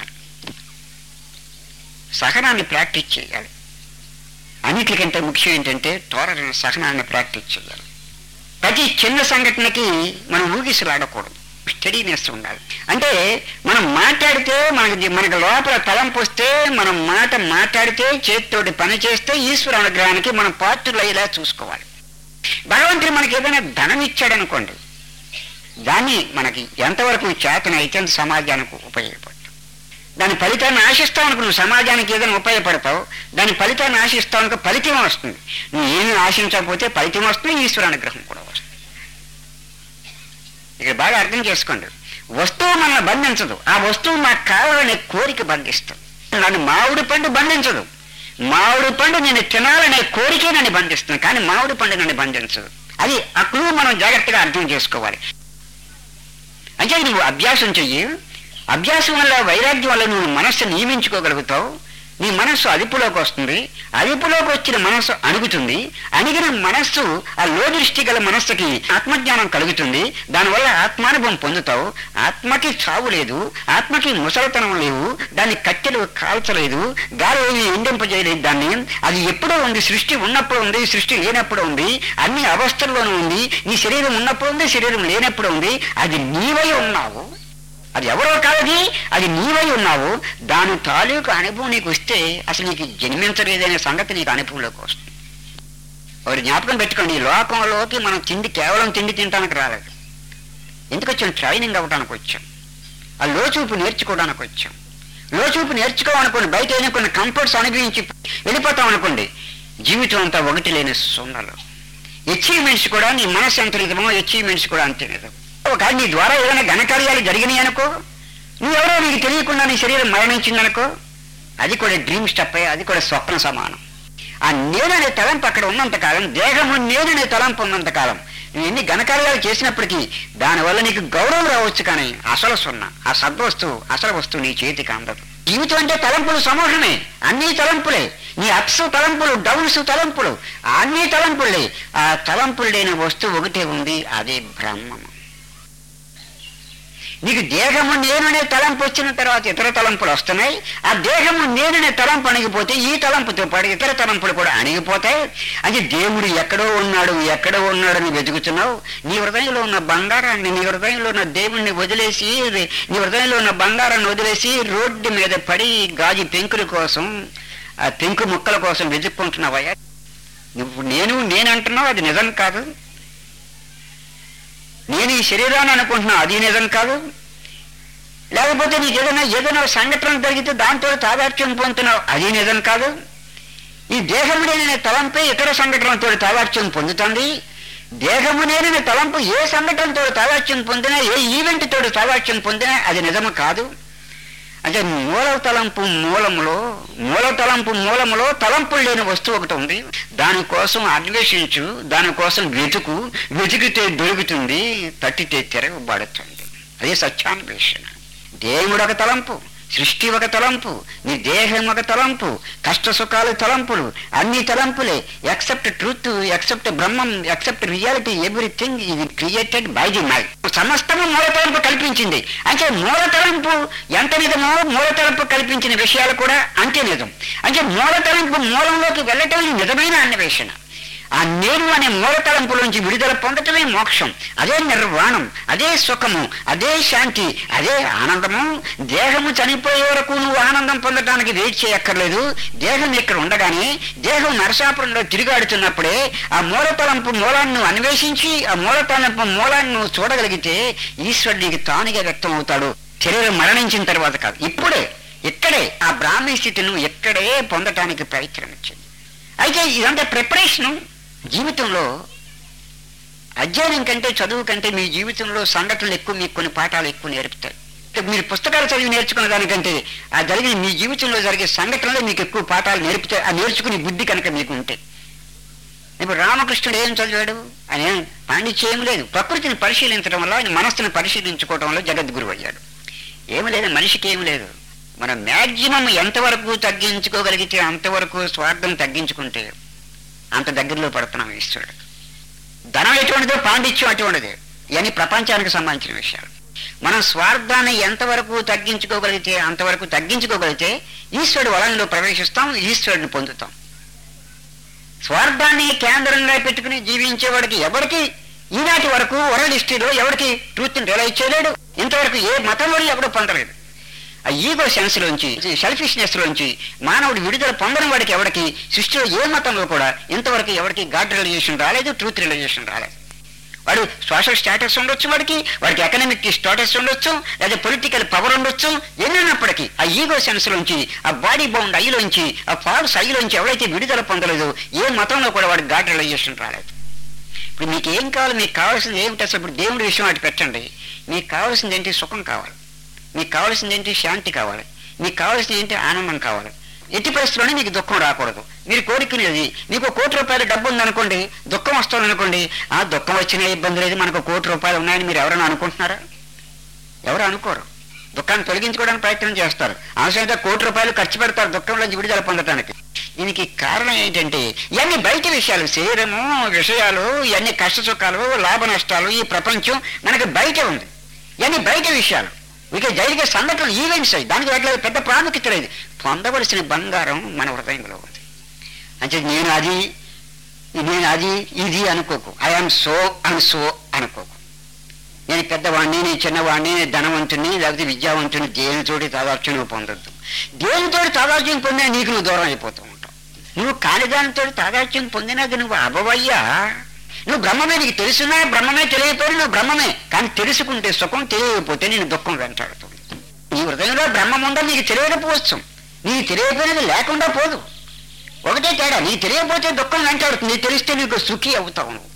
సహనాన్ని ప్రాక్టీస్ చేయాలి అన్నిటికంటే ముఖ్యం ఏంటంటే తోరణ సహనాన్ని ప్రాక్టీస్ చేయాలి ప్రతి చిన్న సంఘటనకి మనం ఊగిసలాడకూడదు స్టడీనెస్ ఉండాలి అంటే మనం మాట్లాడితే మనకి మనకి లోపల తలంపు వస్తే మనం మాట మాట్లాడితే చేతితోటి పని చేస్తే ఈశ్వర అనుగ్రహానికి మనం పాత్రలు అయ్యేలా చూసుకోవాలి భగవంతుడు మనకి ఏదైనా ధనం ఇచ్చాడనుకోండి దాన్ని మనకి ఎంతవరకు చేతనైతే అంత సమాజానికి ఉపయోగపడుతుంది దాని ఫలితాన్ని ఆశిస్తావు అనుకో నువ్వు సమాజానికి ఏదైనా ఉపయోగపడతావు దాని ఫలితాన్ని ఆశిస్తావు అనుకో ఫలితం వస్తుంది నువ్వు ఏమీ ఆశించకపోతే ఫలితం వస్తుంది ఈశ్వర అనుగ్రహం కూడా వస్తుంది ఇక్కడ బాగా అర్థం చేసుకోండి వస్తువు మనల్ని బంధించదు ఆ వస్తువు నాకు కావాలనే కోరిక బంధిస్తుంది నన్ను మామిడి పండు బంధించదు మామిడి పండు నేను తినాలనే కోరికే నన్ను బంధిస్తుంది కానీ మామిడి పండు నన్ను బంధించదు అది ఆ క్లూ మనం జాగ్రత్తగా అర్థం చేసుకోవాలి అంటే నువ్వు అభ్యాసం చెయ్యి అభ్యాసం వల్ల వైరాగ్యం వల్ల నువ్వు మనస్సు నియమించుకోగలుగుతావు నీ మనస్సు అదుపులోకి వస్తుంది అదుపులోకి వచ్చిన మనస్సు అణుగుతుంది అణిగిన మనస్సు ఆ లోదృష్టి గల మనస్సుకి ఆత్మజ్ఞానం కలుగుతుంది దానివల్ల ఆత్మానుభవం పొందుతావు ఆత్మకి చావు లేదు ఆత్మకి ముసలితనం లేవు దాన్ని కట్టెలు కాల్చలేదు గాలి ఏమి ఎండింపజేయలేదు దాన్ని అది ఎప్పుడో ఉంది సృష్టి ఉన్నప్పుడు ఉంది సృష్టి లేనప్పుడు ఉంది అన్ని అవస్థల్లోనూ ఉంది నీ శరీరం ఉన్నప్పుడు ఉంది శరీరం లేనప్పుడు ఉంది అది నీవై ఉన్నావు అది ఎవరో కాదది అది నీవై ఉన్నావు దాని తాలూకు అనుభవం నీకు వస్తే అసలు నీకు జన్మించలేదనే సంగతి నీకు అనుభవంలోకి వస్తుంది ఒకటి జ్ఞాపకం పెట్టుకోండి ఈ లోకంలోకి మనం తిండి కేవలం తిండి తినడానికి రాలేదు ఎందుకు వచ్చాం ట్రైనింగ్ అవ్వడానికి వచ్చాం ఆ లోచూపు నేర్చుకోవడానికి వచ్చాం లోచూపు నేర్చుకోవాలనుకోండి బయట అయినా కొన్ని కంఫర్ట్స్ అనుభవించి వెళ్ళిపోతాం అనుకోండి జీవితం అంతా ఒకటి లేని సున్నలు అచీవ్మెంట్స్ కూడా నీ మనసు ఎంత నిజమో అచీవ్మెంట్స్ కూడా అంతే నిజం ఒక నీ ద్వారా ఏదైనా ఘనకార్యాలు జరిగినాయి అనుకో నువ్వెవరో నీకు తెలియకుండా నీ శరీరం మరణించిందనుకో అది కూడా డ్రీమ్ స్టెప్ అది కూడా స్వప్న సమానం ఆ నేననే తలంపు అక్కడ ఉన్నంత కాలం దేహము నేననే తలంపు ఉన్నంత కాలం నువ్వు ఎన్ని ఘనకార్యాలు చేసినప్పటికీ దానివల్ల నీకు గౌరవం రావచ్చు కానీ అసలు సున్నా ఆ సద్వస్తువు అసలు వస్తువు నీ చేతికి అందదు జీవితం అంటే తలంపులు సమూహమే అన్ని తలంపులే నీ అప్స్ తలంపులు డౌన్స్ తలంపులు అన్ని తలంపులే ఆ తలంపులు లేని వస్తువు ఒకటే ఉంది అదే బ్రహ్మము నీకు దేహము నేననే తలంపు వచ్చిన తర్వాత ఇతర తలంపులు వస్తున్నాయి ఆ దేహము నేననే తలంపు అణిగిపోతే ఈ తలంపుతో పాటు ఇతర తలంపులు కూడా అణిగిపోతాయి అంటే దేవుడు ఎక్కడో ఉన్నాడు ఎక్కడో ఉన్నాడని వెతుకుతున్నావు నీ హృదయంలో ఉన్న బంగారాన్ని నీ హృదయంలో ఉన్న దేవుణ్ణి వదిలేసి నీ హృదయంలో ఉన్న బంగారాన్ని వదిలేసి రోడ్డు మీద పడి గాజు పెంకుల కోసం ఆ పెంకు ముక్కల కోసం వెతుక్కుంటున్నావయ్యా నువ్వు నేను నేనంటున్నావు అది నిజం కాదు నేను ఈ శరీరాన్ని అనుకుంటున్నా అది నిజం కాదు లేకపోతే నీకు ఏదైనా ఏదైనా సంఘటన జరిగితే దాంతో తాదాత్యం పొందుతున్నావు అది నిజం కాదు ఈ దేహము లేని తలంపే ఇతర సంఘటనలతో తాదాత్యం పొందుతుంది దేహము లేని తలంపు ఏ సంఘటనతో తాదాత్యం పొందినా ఏ ఈవెంట్ తోటి తాదాత్యం పొందినా అది నిజము కాదు అంటే మూల తలంపు మూలములో మూల తలంపు మూలములో తలంపులు లేని వస్తువు ఒకటి ఉంది దానికోసం అన్వేషించు దానికోసం వెతుకు వెతికితే దొరుకుతుంది తట్టితే తిరగబడుతుంది అదే సత్యాన్వేషణ దేవుడు ఒక తలంపు సృష్టి ఒక తలంపు నీ దేహం ఒక తలంపు కష్ట సుఖాలు తలంపులు అన్ని తలంపులే except truth except Brahman except reality everything ఇది క్రియేటెడ్ బై ది మైండ్ సమస్తము మూల తలంపు కల్పించింది అంటే మూల తలంపు ఎంత నిజమో మూల తలంపు కల్పించిన విషయాలు కూడా అంతే నిజం అంటే మూల తలంపు మూలంలోకి వెళ్ళటం నిజమైన అన్వేషణ ఆ నేను అనే మూల తలంపులోంచి విడుదల పొందటమే మోక్షం అదే నిర్వాణం అదే సుఖము అదే శాంతి అదే ఆనందము దేహము చనిపోయే వరకు నువ్వు ఆనందం పొందడానికి వెయిట్ చేయక్కర్లేదు దేహం ఇక్కడ ఉండగానే దేహం నరసాపురంలో తిరిగాడుతున్నప్పుడే ఆ మూల తలంపు మూలాన్ని నువ్వు అన్వేషించి ఆ మూల తలంపు మూలాన్ని నువ్వు చూడగలిగితే ఈశ్వరుడు నీకు తానుగా వ్యక్తం అవుతాడు శరీరం మరణించిన తర్వాత కాదు ఇప్పుడే ఇక్కడే ఆ బ్రాహ్మీ స్థితిని నువ్వు ఇక్కడే పొందటానికి ప్రయత్నించింది అయితే ఇదంతా ప్రిపరేషను జీవితంలో అధ్యయనం కంటే చదువు కంటే మీ జీవితంలో సంఘటనలు ఎక్కువ మీకు కొన్ని పాఠాలు ఎక్కువ నేర్పుతాయి అంటే మీరు పుస్తకాలు చదివి నేర్చుకున్న దానికంటే ఆ జరిగిన మీ జీవితంలో జరిగే సంఘటనలే మీకు ఎక్కువ పాఠాలు నేర్పుతాయి ఆ నేర్చుకునే బుద్ధి కనుక మీకు ఉంటే ఇప్పుడు రామకృష్ణుడు ఏం చదివాడు ఆయన ఏం పాండిత్యం లేదు ప్రకృతిని పరిశీలించడం వల్ల ఆయన మనస్సును పరిశీలించుకోవడం వల్ల జగద్గురు అయ్యాడు ఏమి లేదు మనిషికి ఏమి లేదు మనం మ్యాక్సిమం ఎంతవరకు తగ్గించుకోగలిగితే అంతవరకు స్వార్థం తగ్గించుకుంటే అంత దగ్గరలో పడుతున్నాం ఈశ్వరుడు ధనం ఎటువంటిదో పాండిత్యం అటువంటిదే ఇవన్నీ ప్రపంచానికి సంబంధించిన విషయాలు మనం స్వార్థాన్ని ఎంతవరకు తగ్గించుకోగలిగితే అంతవరకు తగ్గించుకోగలిగితే ఈశ్వరుడు వలంలో ప్రవేశిస్తాం ఈశ్వరుడిని పొందుతాం స్వార్థాన్ని కేంద్రంగా పెట్టుకుని జీవించేవాడికి ఎవరికి ఈనాటి వరకు వరల్డ్ హిస్టరీలో ఎవరికి ట్రూత్ని రియలైజ్ చేయలేడు ఇంతవరకు ఏ మతంలో ఎవడు పొందలేదు ఆ ఈగో సెన్స్ లోంచి సెల్ఫిష్నెస్ లోంచి మానవుడు విడుదల పొందని వాడికి ఎవరికి సృష్టిలో ఏ మతంలో కూడా ఇంతవరకు ఎవరికి గాడ్ రిలైజేషన్ రాలేదు ట్రూత్ రిలైజేషన్ రాలేదు వాడు సోషల్ స్టేటస్ ఉండొచ్చు వాడికి వాడికి ఎకనామిక్ స్టేటస్ ఉండొచ్చు లేదా పొలిటికల్ పవర్ ఉండొచ్చు ఎన్నైనప్పటికీ ఆ ఈగో సెన్స్ లోంచి ఆ బాడీ బౌండ్ ఐలోంచి ఆ ఫాల్స్ ఐలోంచి ఎవరైతే విడుదల పొందలేదో ఏ మతంలో కూడా వాడికి గాడ్ రిలైజేషన్ రాలేదు ఇప్పుడు మీకు ఏం కావాలి మీకు కావాల్సింది ఏమిటి అసలు ఇప్పుడు దేవుడి విషయం అటు పెట్టండి మీకు కావాల్సింది ఏంటి సుఖం కావాలి మీకు కావాల్సింది ఏంటి శాంతి కావాలి మీకు కావాల్సింది ఏంటి ఆనందం కావాలి ఎట్టి పరిస్థితుల్లోనే మీకు దుఃఖం రాకూడదు మీరు కోరుకునేది మీకు ఒక కోటి రూపాయల డబ్బు ఉందనుకోండి దుఃఖం వస్తుంది అనుకోండి ఆ దుఃఖం వచ్చిన ఇబ్బంది లేదు మనకు ఒక కోటి రూపాయలు ఉన్నాయని మీరు ఎవరైనా అనుకుంటున్నారా ఎవరు అనుకోరు దుఃఖాన్ని తొలగించుకోవడానికి ప్రయత్నం చేస్తారు అవసరమైతే కోటి రూపాయలు ఖర్చు పెడతారు దుఃఖంలోంచి విడుదల పొందటానికి దీనికి కారణం ఏంటంటే ఇవన్నీ బయట విషయాలు శరీరము విషయాలు ఇవన్నీ కష్ట సుఖాలు లాభ నష్టాలు ఈ ప్రపంచం మనకి బయట ఉంది ఇవన్నీ బయట విషయాలు ఇక జరిగే సంఘటనలు ఈవెంట్స్ అయ్యి దానికి వాటిలో పెద్ద ప్రాముఖ్యత లేదు పొందవలసిన బంగారం మన హృదయంలో ఉంది అంటే నేను అది నేను అది ఇది అనుకోకు ఐఆమ్ సో అండ్ సో అనుకోకు నేను పెద్దవాడిని నేను చిన్నవాడిని నేను ధనవంతుని లేకపోతే విద్యావంతుని దేనితోటి తాదార్చ్యం పొందొద్దు దేనితోటి తాదార్చ్యం పొందినా నీకు నువ్వు దూరం అయిపోతూ ఉంటావు నువ్వు కాని దానితో తాదార్చ్యం పొందినాక నువ్వు అబవయ్యా నువ్వు బ్రహ్మమే నీకు తెలుసున్నా బ్రహ్మమే తెలియకపోయినా నువ్వు బ్రహ్మమే కానీ తెలుసుకుంటే సుఖం తెలియకపోతే నేను దుఃఖం వెంటాడుతుంది నీ హృదయంలో బ్రహ్మం ఉందో నీకు తెలియకపోవచ్చు నీకు తెలియకపోయినది లేకుండా పోదు ఒకటే తేడా నీకు తెలియకపోతే దుఃఖం వెంటాడుతుంది నీకు తెలిస్తే నీకు సుఖి అవుతావు నువ్వు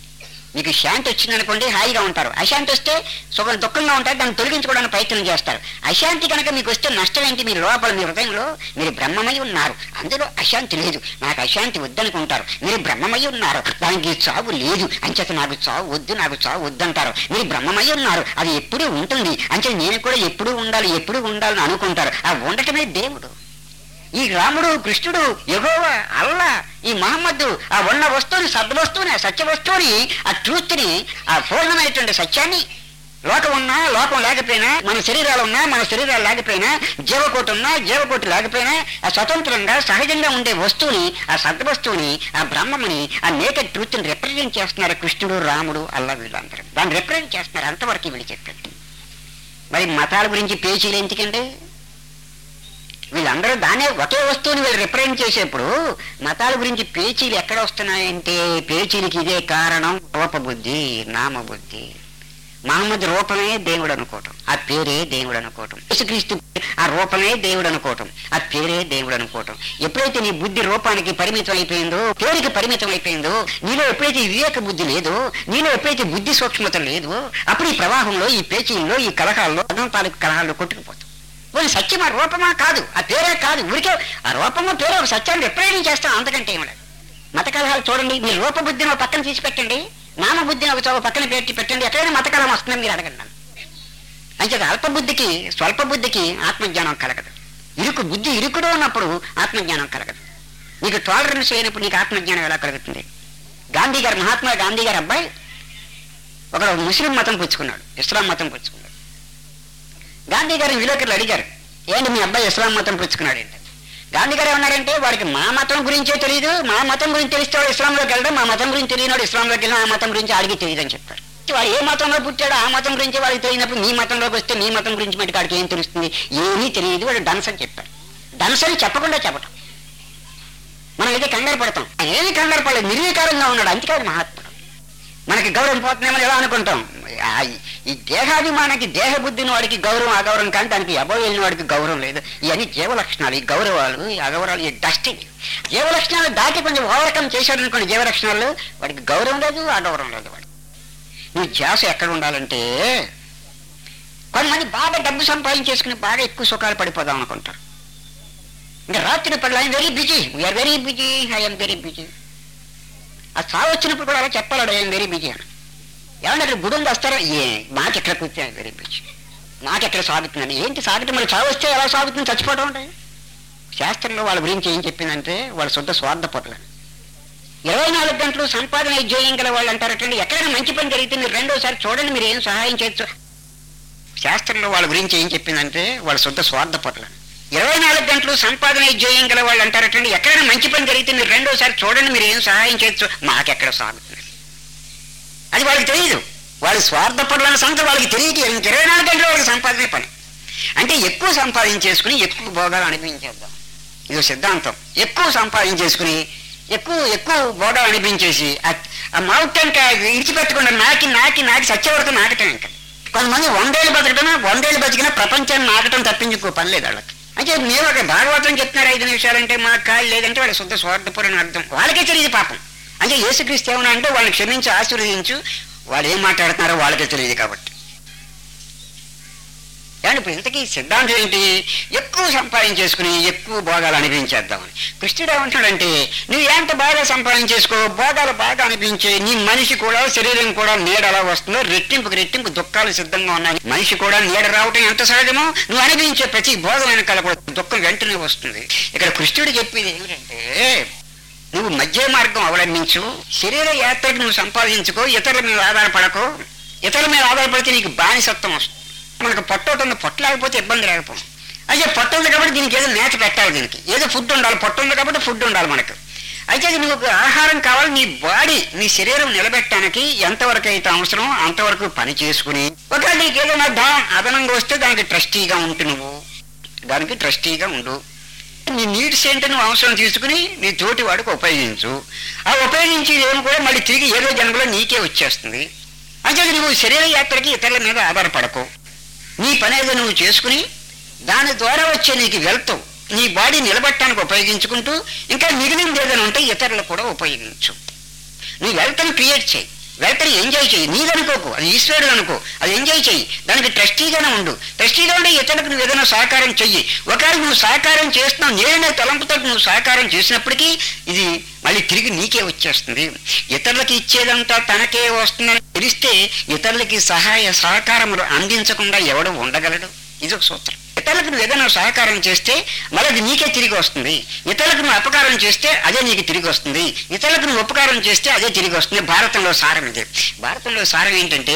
మీకు శాంతి వచ్చిందనుకోండి హాయిగా ఉంటారు అశాంతి వస్తే సుఖం దుఃఖంగా ఉంటారు దాన్ని తొలగించుకోవడానికి ప్రయత్నం చేస్తారు అశాంతి కనుక మీకు వస్తే నష్టం ఏంటి మీ లోపల మీ హృదయంలో మీరు బ్రహ్మమై ఉన్నారు అందులో అశాంతి లేదు నాకు అశాంతి వద్దనుకుంటారు మీరు బ్రహ్మమై ఉన్నారు దానికి చావు లేదు అంచేత నాకు చావు వద్దు నాకు చావు వద్దంటారు మీరు బ్రహ్మమై ఉన్నారు అది ఎప్పుడూ ఉంటుంది అంటే నేను కూడా ఎప్పుడూ ఉండాలి ఎప్పుడూ ఉండాలని అనుకుంటారు ఆ ఉండటమే దేవుడు ఈ రాముడు కృష్ణుడు యెహోవా అల్లా ఈ మహమ్మద్దు ఆ ఉన్న వస్తువుని సద్వస్తువుని ఆ సత్య వస్తువుని ఆ ట్రూత్ని ఆ పూర్ణమైనటువంటి సత్యాన్ని లోకం ఉన్నా లోకం లేకపోయినా మన శరీరాలు ఉన్నా మన శరీరాలు లేకపోయినా జీవకోటి ఉన్నా జీవకోటి లేకపోయినా ఆ స్వతంత్రంగా సహజంగా ఉండే వస్తువుని ఆ సద్వస్తువుని ఆ బ్రహ్మముని ఆ నేకెడ్ ట్రూత్ని రిప్రజెంట్ చేస్తున్నారు కృష్ణుడు రాముడు అల్లా వీళ్ళందరూ దాన్ని రిప్రజెంట్ చేస్తున్నారు అంతవరకు వీళ్ళు చెప్పండి మరి మతాల గురించి పేచీలు ఎందుకండి వీళ్ళందరూ దానే ఒకే వస్తువుని వీళ్ళు రిప్రజెంట్ చేసేప్పుడు మతాల గురించి పేచీలు ఎక్కడ వస్తున్నాయంటే పేచీలకి ఇదే కారణం రూపబుద్ధి నామబుద్ధి మహమ్మద్ రూపమే దేవుడు అనుకోవటం ఆ పేరే దేవుడు అనుకోవటం యేసుక్రీస్తు ఆ రూపమే దేవుడు అనుకోవటం ఆ పేరే దేవుడు అనుకోవటం ఎప్పుడైతే నీ బుద్ధి రూపానికి పరిమితం అయిపోయిందో పేరుకి పరిమితం అయిపోయిందో నీలో ఎప్పుడైతే వివేక బుద్ధి లేదో నీలో ఎప్పుడైతే బుద్ధి సూక్ష్మత లేదో అప్పుడు ఈ ప్రవాహంలో ఈ పేచీల్లో ఈ కలహాల్లో అదం తాలూకు కలహాల్లో కొట్టుకుపోతాం పోనీ సత్యం ఆ రూపమా కాదు ఆ పేరే కాదు ఊరికే ఆ రూపము పేరు ఒక సత్యాన్ని రిప్రజెంట్ చేస్తాం అంతకంటే ఏమి లేదు మత కలహాలు చూడండి మీ రూపబుద్ధిని ఒక పక్కన తీసి పెట్టండి నామబుద్ధిని ఒక చోట పక్కన పెట్టి పెట్టండి ఎక్కడైనా మత కలహం వస్తుందని మీరు అడగండి నన్ను. అంచేత అల్పబుద్ధికి స్వల్ప బుద్ధికి ఆత్మజ్ఞానం కలగదు ఇరుకు బుద్ధి ఇరుకులో ఉన్నప్పుడు ఆత్మజ్ఞానం కలగదు నీకు టాలరెన్స్ లేనప్పుడు నీకు ఆత్మజ్ఞానం ఎలా కలుగుతుంది గాంధీ గారు మహాత్మా గాంధీ గారి అబ్బాయి ఒక ముస్లిం మతం పుచ్చుకున్నాడు ఇస్లాం మతం పుచ్చుకున్నాడు గాంధీ గారిని విలేకరులు అడిగారు ఏంటి మీ అబ్బాయి ఇస్లాం మతం పుచ్చుకున్నాడు ఏంటి గాంధీ గారు ఏమన్నారంటే వాడికి మా మతం గురించే తెలియదు మా మతం గురించి తెలిస్తే వాడు ఇస్లాంలోకి వెళ్ళడం మా మతం గురించి తెలియనాడు ఇస్లాంలోకి వెళ్ళిన ఆ మతం గురించి అడిగి తెలియదు అని చెప్పారు వాడు ఏ మతంలో పుట్టాడో ఆ మతం గురించి వాడికి తెలియనప్పుడు మీ మతంలోకి వస్తే మీ మతం గురించి మటుకు వాడికి ఏం తెలుస్తుంది ఏమీ తెలియదు వాడు డన్స్ అని చెప్పారు డన్స్ అని చెప్పకుండా చెప్పటం మనం ఇదే కంగారు పడతాం ఆయన ఏమి కంగారు పడలేదు నిర్వీకారంగా ఉన్నాడు అంతేకాదు మహాత్ముడు మనకి గౌరవం పోతుందేమో ఎలా అనుకుంటాం ఆ ఈ దేహాభిమానానికి దేహ బుద్ధిని వాడికి గౌరవం అగౌరవం కానీ దానికి అబో వెళ్ళిన వాడికి గౌరవం లేదు ఇవన్నీ జీవ లక్షణాలు ఈ గౌరవాలు ఈ అగౌరవాలు ఈ డస్టింగ్ జీవ లక్షణాలు దాటి కొంచెం ఓవర్కమ్ చేశాడు అనుకోండి జీవ లక్షణాలు వాడికి గౌరవం లేదు అగౌరవం లేదు వాడు నీ ధ్యాస ఎక్కడ ఉండాలంటే కొంతమంది బాగా డబ్బు సంపాదించేసుకుని బాగా ఎక్కువ సుఖాలు పడిపోదాం అనుకుంటారు ఇంకా రాత్రి పనులు I'm very busy we are very busy I'm very busy ఆ చావు వచ్చినప్పుడు కూడా అలా చెప్పాలి ఐఎమ్ వెరీ బిజీ అని ఏమన్నా అక్కడ గుడి ఉంది వస్తారా ఏ మాకెక్కడ కూర్చొని వెరీ బిజీ మాకెక్కడ సాగుతుందని ఏంటి సాగుతుంది మరి చావు వస్తే ఎలా సాగుతుంది చచ్చిపోవడం ఉంటాయి శాస్త్రంలో వాళ్ళ గురించి ఏం చెప్పిందంటే వాళ్ళ శుద్ధ స్వార్థపరులని ఇరవై నాలుగు గంటలు సంపాదన విజయం గల వాళ్ళు అంటారటండి ఎక్కడైనా మంచి పని జరిగితే మీరు రెండోసారి చూడండి మీరు ఏం సహాయం చేయొచ్చు శాస్త్రంలో వాళ్ళ గురించి ఏం చెప్పిందంటే వాళ్ళ శుద్ధ స్వార్థపరులని ఇరవై నాలుగు గంటలు సంపాదన విజయం గల వాళ్ళు అంటారటండి ఎక్కడైనా మంచి పని జరిగితే మీరు రెండోసారి చూడండి మీరు ఏం సహాయం చేయొచ్చు మాకెక్కడ సాగుతుంది అది వాళ్ళకి తెలియదు వాళ్ళు స్వార్థపరులన్న సంగతి వాళ్ళకి తెలియదు ఇంక ఇరవై నాలుగు గంటలు వాళ్ళకి సంపాదనే పని అంటే ఎక్కువ సంపాదించేసుకుని ఎక్కువ భోగాలు అనిపించేద్దాం ఇది సిద్ధాంతం ఎక్కువ సంపాదించేసుకుని ఎక్కువ ఎక్కువ భోగాలు అనిపించేసి ఆ- ఆ మౌత్ అంటే ఇడిచిపెట్టకుండా నాకి నాకి నాకి సత్య వరకు నాకటం ఇంకా కొంతమంది వందేళ్ళు బతకటం వందేళ్ళు బతికినా ప్రపంచాన్ని నాకటం తప్పించుకో పని లేదు వాళ్ళకి అంటే మేము ఒక భాగవతం చెప్తున్నారు ఐదు నిమిషాలంటే మా కాళ్ళు లేదంటే వాళ్ళ శుద్ధ స్వార్థపరని అర్థం వాళ్ళకే తెలియదు పాపం అంటే యేసుక్రీస్తు ఏమన్నా అంటే వాళ్ళని క్షమించి ఆశీర్వదించు వాళ్ళు ఏం మాట్లాడుతున్నారో వాళ్ళకే తెలియదు కాబట్టి ఏమంటే ఇప్పుడు ఇంతకీ సిద్ధాంతం ఏంటి ఎక్కువ సంపాదించేసుకుని ఎక్కువ భోగాలు అనిపించేద్దామని కృష్ణుడు ఏమంటాడంటే నువ్వు ఎంత బాగా సంపాదించేసుకో భోగాలు బాగా అనిపించే నీ మనిషి కూడా శరీరం కూడా నీడ ఎలా వస్తుందో రెట్టింపుకి రెట్టింపు దుఃఖాలు సిద్ధంగా ఉన్నాయి మనిషి కూడా నీడ రావటం ఎంత సహజమో నువ్వు అనిపించే ప్రతి భోగం వెనకాల కూడా దుఃఖం వెంటనే వస్తుంది ఇక్కడ కృష్ణుడు చెప్పేది ఏమిటంటే నువ్వు మధ్య మార్గం అవలంబించు శరీర యాత్రకు నువ్వు సంపాదించుకో ఇతరుల మీద ఆధారపడకో ఇతరుల మీద ఆధారపడితే నీకు బానిసత్వం వస్తుంది మనకు పొట్ట ఒకటి ఉంది పొట్ట లేకపోతే ఇబ్బంది లేకపోతే అయితే పొట్ట ఉంది కాబట్టి దీనికి ఏదో మేత పెట్టాలి దీనికి ఏదో ఫుడ్ ఉండాలి పొట్ట ఉంది కాబట్టి ఫుడ్ ఉండాలి మనకు అయితే అది నీకు ఆహారం కావాలి నీ బాడీ నీ శరీరం నిలబెట్టడానికి ఎంతవరకు అయితే అవసరం అంతవరకు పని చేసుకుని ఒకవేళ నీకు ఏదైనా దా అదనంగా వస్తే దానికి ట్రస్టీగా ఉంటు నువ్వు దానికి ట్రస్టీగా ఉండు నీ నీడ్స్ ఏంటో నువ్వు అవసరం తీసుకుని నీ తోటి వాడికి ఉపయోగించు ఆ ఉపయోగించి ఏమి కూడా మళ్ళీ తిరిగి ఏదో జన్మలో నీకే వచ్చేస్తుంది అంటే నువ్వు శరీర యాత్రకి ఇతరుల మీద ఆధారపడకు నీ పని ఏదో నువ్వు చేసుకుని దాని ద్వారా వచ్చే నీకు వెళ్తూ నీ బాడీ నిలబెట్టడానికి ఉపయోగించుకుంటూ ఇంకా మిగిలింది ఏదైనా ఉంటే ఇతరులు కూడా ఉపయోగించు నీ వెల్త్ని క్రియేట్ చేయి వెల్త్ని ఎంజాయ్ చేయి నీదనుకోకు అది ఈశ్వరుడు అనుకో అది ఎంజాయ్ చేయి దానికి ట్రస్టీగానే ఉండు ట్రస్టీగా ఉంటే ఇతరులకు నువ్వు ఏదైనా సహకారం చెయ్యి ఒకవేళ నువ్వు సహకారం చేస్తున్నావు నేనే తలంపుతో నువ్వు సహకారం చేసినప్పటికీ ఇది మళ్ళీ తిరిగి నీకే వచ్చేస్తుంది ఇతరులకి ఇచ్చేదంతా తనకే వస్తుందని తెలిస్తే ఇతరులకి సహాయ సహకారములు అందించకుండా ఎవడు ఉండగలడు ఇది ఒక సూత్రం ఇతరులకు నువ్వు ఏదైనా సహకారం చేస్తే మళ్ళీ అది నీకే తిరిగి వస్తుంది ఇతరులకు నువ్వు అపకారం చేస్తే అదే నీకు తిరిగి వస్తుంది ఇతరులకు నువ్వు ఉపకారం చేస్తే అదే తిరిగి వస్తుంది భారతంలో సారం ఇది భారతంలో సారం ఏంటంటే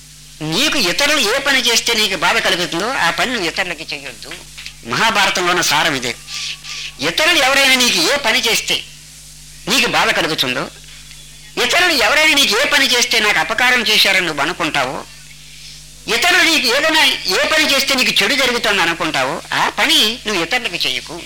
నీకు ఇతరులు ఏ పని చేస్తే నీకు బాధ కలుగుతుందో ఆ పని నువ్వు ఇతరులకి చేయొద్దు మహాభారతంలో ఉన్న సారం ఇదే ఇతరులు ఎవరైనా నీకు ఏ పని చేస్తే నీకు బాధ కలుగుతుందో ఇతరులు ఎవరైనా నీకు ఏ పని చేస్తే నాకు అపకారం చేశారని నువ్వు అనుకుంటావో ఇతరులు నీకు ఏదైనా ఏ పని చేస్తే నీకు చెడు జరుగుతుంది అనుకుంటావో ఆ పని నువ్వు ఇతరులకు చేయకు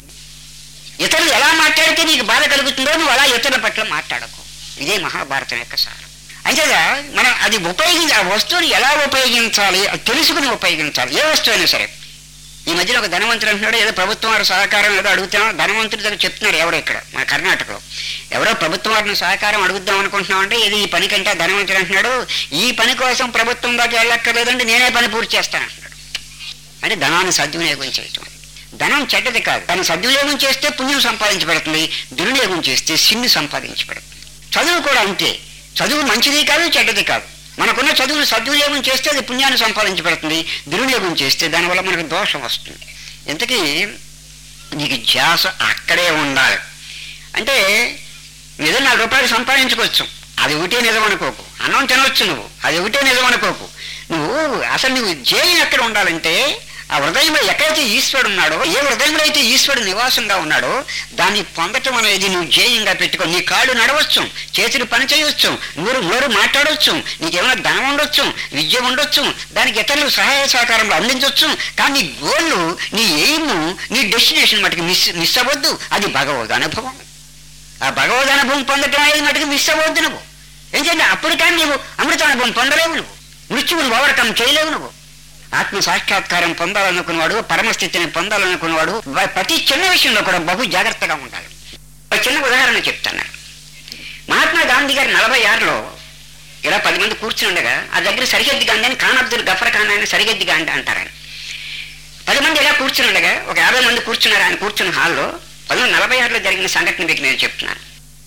ఇతరులు ఎలా మాట్లాడితే నీకు బాధ కలుగుతుందో నువ్వు అలా ఇతరుల పట్ల మాట్లాడకు ఇదే మహాభారతం యొక్క సారం అంతేగా మనం అది ఉపయోగించి ఆ వస్తువుని ఎలా ఉపయోగించాలి అది తెలుసుకుని ఉపయోగించాలి ఏ వస్తువు అయినా సరే ఈ మధ్యలో ఒక ధనవంతుడు అంటున్నాడు ఏదో ప్రభుత్వం వారి సహకారం ఏదో అడుగుతాం ధనవంతుడి దగ్గర చెప్తున్నారు ఎవరో ఇక్కడ మన కర్ణాటకలో ఎవరో ప్రభుత్వం వారిని సహకారం అడుగుద్దాం అనుకుంటున్నాం అంటే ఇది ఈ పని కంటే ఆ ధనవంతుడు అంటున్నాడు ఈ పని కోసం ప్రభుత్వం దాకా వెళ్ళక్కర్లేదండి నేనే పని పూర్తి చేస్తాను అంటున్నాడు అంటే ధనాన్ని సద్వినియోగం చేయటం ధనం చెడ్డది కాదు తను సద్వినియోగం చేస్తే పుణ్యం సంపాదించబడుతుంది దుర్వినియోగం చేస్తే సిన్ను సంపాదించబడుతుంది చదువు కూడా అంతే చదువు మంచిది కాదు చెడ్డది కాదు మనకున్న చదువును సద్వినియోగం చేస్తే అది పుణ్యాన్ని సంపాదించి పెడుతుంది దుర్వినియోగం చేస్తే దానివల్ల మనకు దోషం వస్తుంది ఇంతకీ నీకు ధ్యాస అక్కడే ఉండాలి అంటే ఏదో నాలుగు రూపాయలు సంపాదించుకోవచ్చు అది ఒకటే నిజం అనుకోకు అన్నం తినవచ్చు నువ్వు అది ఒకటే నిజం అనుకోకు నువ్వు అసలు నువ్వు ధ్యేయం ఎక్కడ ఉండాలంటే ఆ హృదయంలో ఎక్కడైతే ఈశ్వరుడు ఉన్నాడో ఏ హృదయంలో అయితే ఈశ్వరుడు నివాసంగా ఉన్నాడో దాన్ని పొందటం అనేది నువ్వు ధ్యేయంగా పెట్టుకో నీ కాళ్ళు నడవచ్చు చేతులు పని చేయవచ్చు నోరు నోరు మాట్లాడవచ్చు నీకేమైనా ధనం ఉండొచ్చు విద్య ఉండొచ్చు దానికి ఇతరులు సహాయ సహకారంలో అందించవచ్చు కానీ నీ గోళ్ళు నీ ఎయిమ్ నీ డెస్టినేషన్ మటుకు మిస్ మిస్ అవ్వద్దు అది భగవద్ అనుభవం ఆ భగవద్ అనుభవం పొందటం అనేది మటుకు మిస్ అవ్వద్దు నువ్వు ఎందుకంటే అప్పుడు కానీ నువ్వు అమృత అనుభవం పొందలేవు నువ్వు మృత్యువును ఓవర్కమ్ చేయలేవు నువ్వు ఆత్మ సాక్షాత్కారం పొందాలనుకున్నవాడు పరమస్థితిని పొందాలనుకున్నవాడు వా- ప్రతి చిన్న విషయంలో కూడా బహు జాగ్రత్తగా ఉండాలి ఒక చిన్న ఉదాహరణ చెప్తాను మహాత్మా గాంధీ గారు నలభై ఆరులో ఇలా పది మంది కూర్చుండగా ఆ దగ్గర సరిహద్దు గాంధీ అని ఖాన్ అబ్దుల్ గఫర్ ఖాన్ అని సరిహద్దు గాంధీ అంటారు ఆయన పది మంది ఇలా కూర్చుండగా ఒక యాభై మంది కూర్చున్నారు ఆయన కూర్చున్న హాల్లో పంతొమ్మిది నలభై ఆరులో జరిగిన సంఘటన మీకు నేను చెప్తున్నాను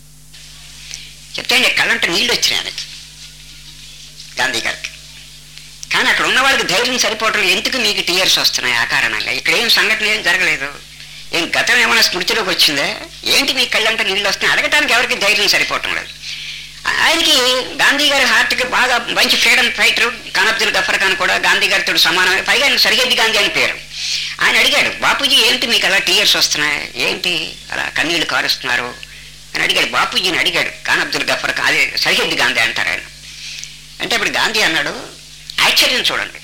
చెప్తే ఆయన కళ్ళంట నీళ్ళు వచ్చినాయి ఆయనకి గాంధీ గారికి కానీ అక్కడ ఉన్న వాళ్ళకి ధైర్యం సరిపోవటం ఎందుకు మీకు టీయర్స్ వస్తున్నాయి ఆ కారణంగా ఇక్కడ ఏం సంఘటన ఏం జరగలేదు ఏం గతం ఏమైనా స్మృతిలోకి వచ్చిందే ఏంటి మీ కళ్ళంట నీళ్ళు వస్తున్నాయి అడగటానికి ఎవరికి ధైర్యం సరిపోవటం లేదు ఆ- ఆయనకి గాంధీ గారి హార్ట్కి బాగా మంచి ఫ్రీడమ్ ఫైటర్ ఖాన్ అబ్దుల్ గఫర్ ఖాన్ కూడా గాంధీ గారితో సమానమే పైగా ఆయన సరిహద్దు గాంధీ అని పేరు ఆయన అడిగాడు బాపూజీ ఏంటి మీకు అలా టీయర్స్ వస్తున్నాయి ఏంటి అలా కన్నీళ్లు కారుస్తున్నారు అని అడిగాడు బాపూజీని అడిగాడు ఖాన్ అబ్దుల్ గఫర్ ఖాన్ అదే సరిహద్దు గాంధీ అంటారు ఆయన అంటే ఇప్పుడు గాంధీ అన్నాడు ఆశ్చర్యం చూడండి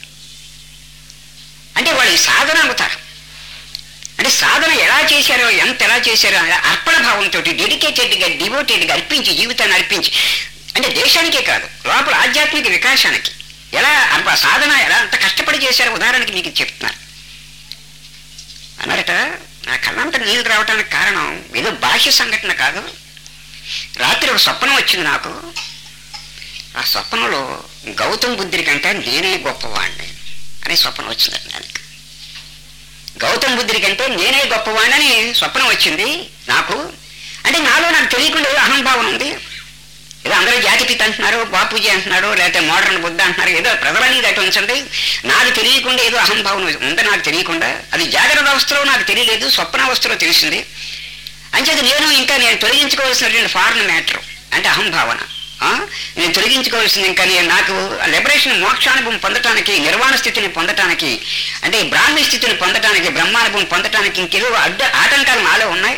అంటే వాళ్ళు ఈ సాధన అవుతారు అంటే సాధన ఎలా చేశారో ఎంత ఎలా చేశారో అనే అర్పణ భావంతో డెడికేటెడ్గా డివోటెడ్గా అర్పించి జీవితాన్ని అర్పించి అంటే దేశానికే కాదు లోపల ఆధ్యాత్మిక వికాసానికి ఎలా అర్ప సాధన ఎలా అంత కష్టపడి చేశారో ఉదాహరణకి మీకు చెప్తున్నాను అన్నారట నా కళ్ళంత నీళ్ళు రావడానికి కారణం ఏదో బాహ్య సంఘటన కాదు రాత్రి ఒక స్వప్నం వచ్చింది నాకు ఆ స్వప్నంలో గౌతమ్ బుద్ధుడి కంటే నేనే గొప్పవాణ్ణి అనే స్వప్నం వచ్చిందట దానికి గౌతమ్ బుద్ధుడి కంటే నేనే గొప్పవాణ్ణని స్వప్నం వచ్చింది నాకు అంటే నాలో నాకు తెలియకుండా ఏదో అహంభావం ఉంది ఏదో అందరూ జాతిపిత అంటున్నారు బాపూజీ అంటున్నారు లేకపోతే మోడర్న్ బుద్ధ అంటున్నారు ఏదో ప్రజలని అటు ఉంచండి నాకు తెలియకుండా ఏదో అహంభావం ఉందని నాకు తెలియకుండా అది జాగ్రత్త అవస్థలో నాకు తెలియలేదు స్వప్నావస్థలో తెలిసింది అంచేది నేను ఇంకా నేను తొలగించుకోవాల్సినటువంటి ఫారెన్ మ్యాటర్ అంటే అహంభావన ఆ? నేను తొలగించుకోవాల్సింది ఇంకా నేను నాకు లిబరేషన్ మోక్షానుభవం పొందటానికి నిర్వాణ స్థితిని పొందటానికి అంటే బ్రాహ్మీ స్థితిని పొందటానికి బ్రహ్మానుభవం పొందటానికి ఇంకేదో అడ్డ ఆటంకాలు నాలో ఉన్నాయి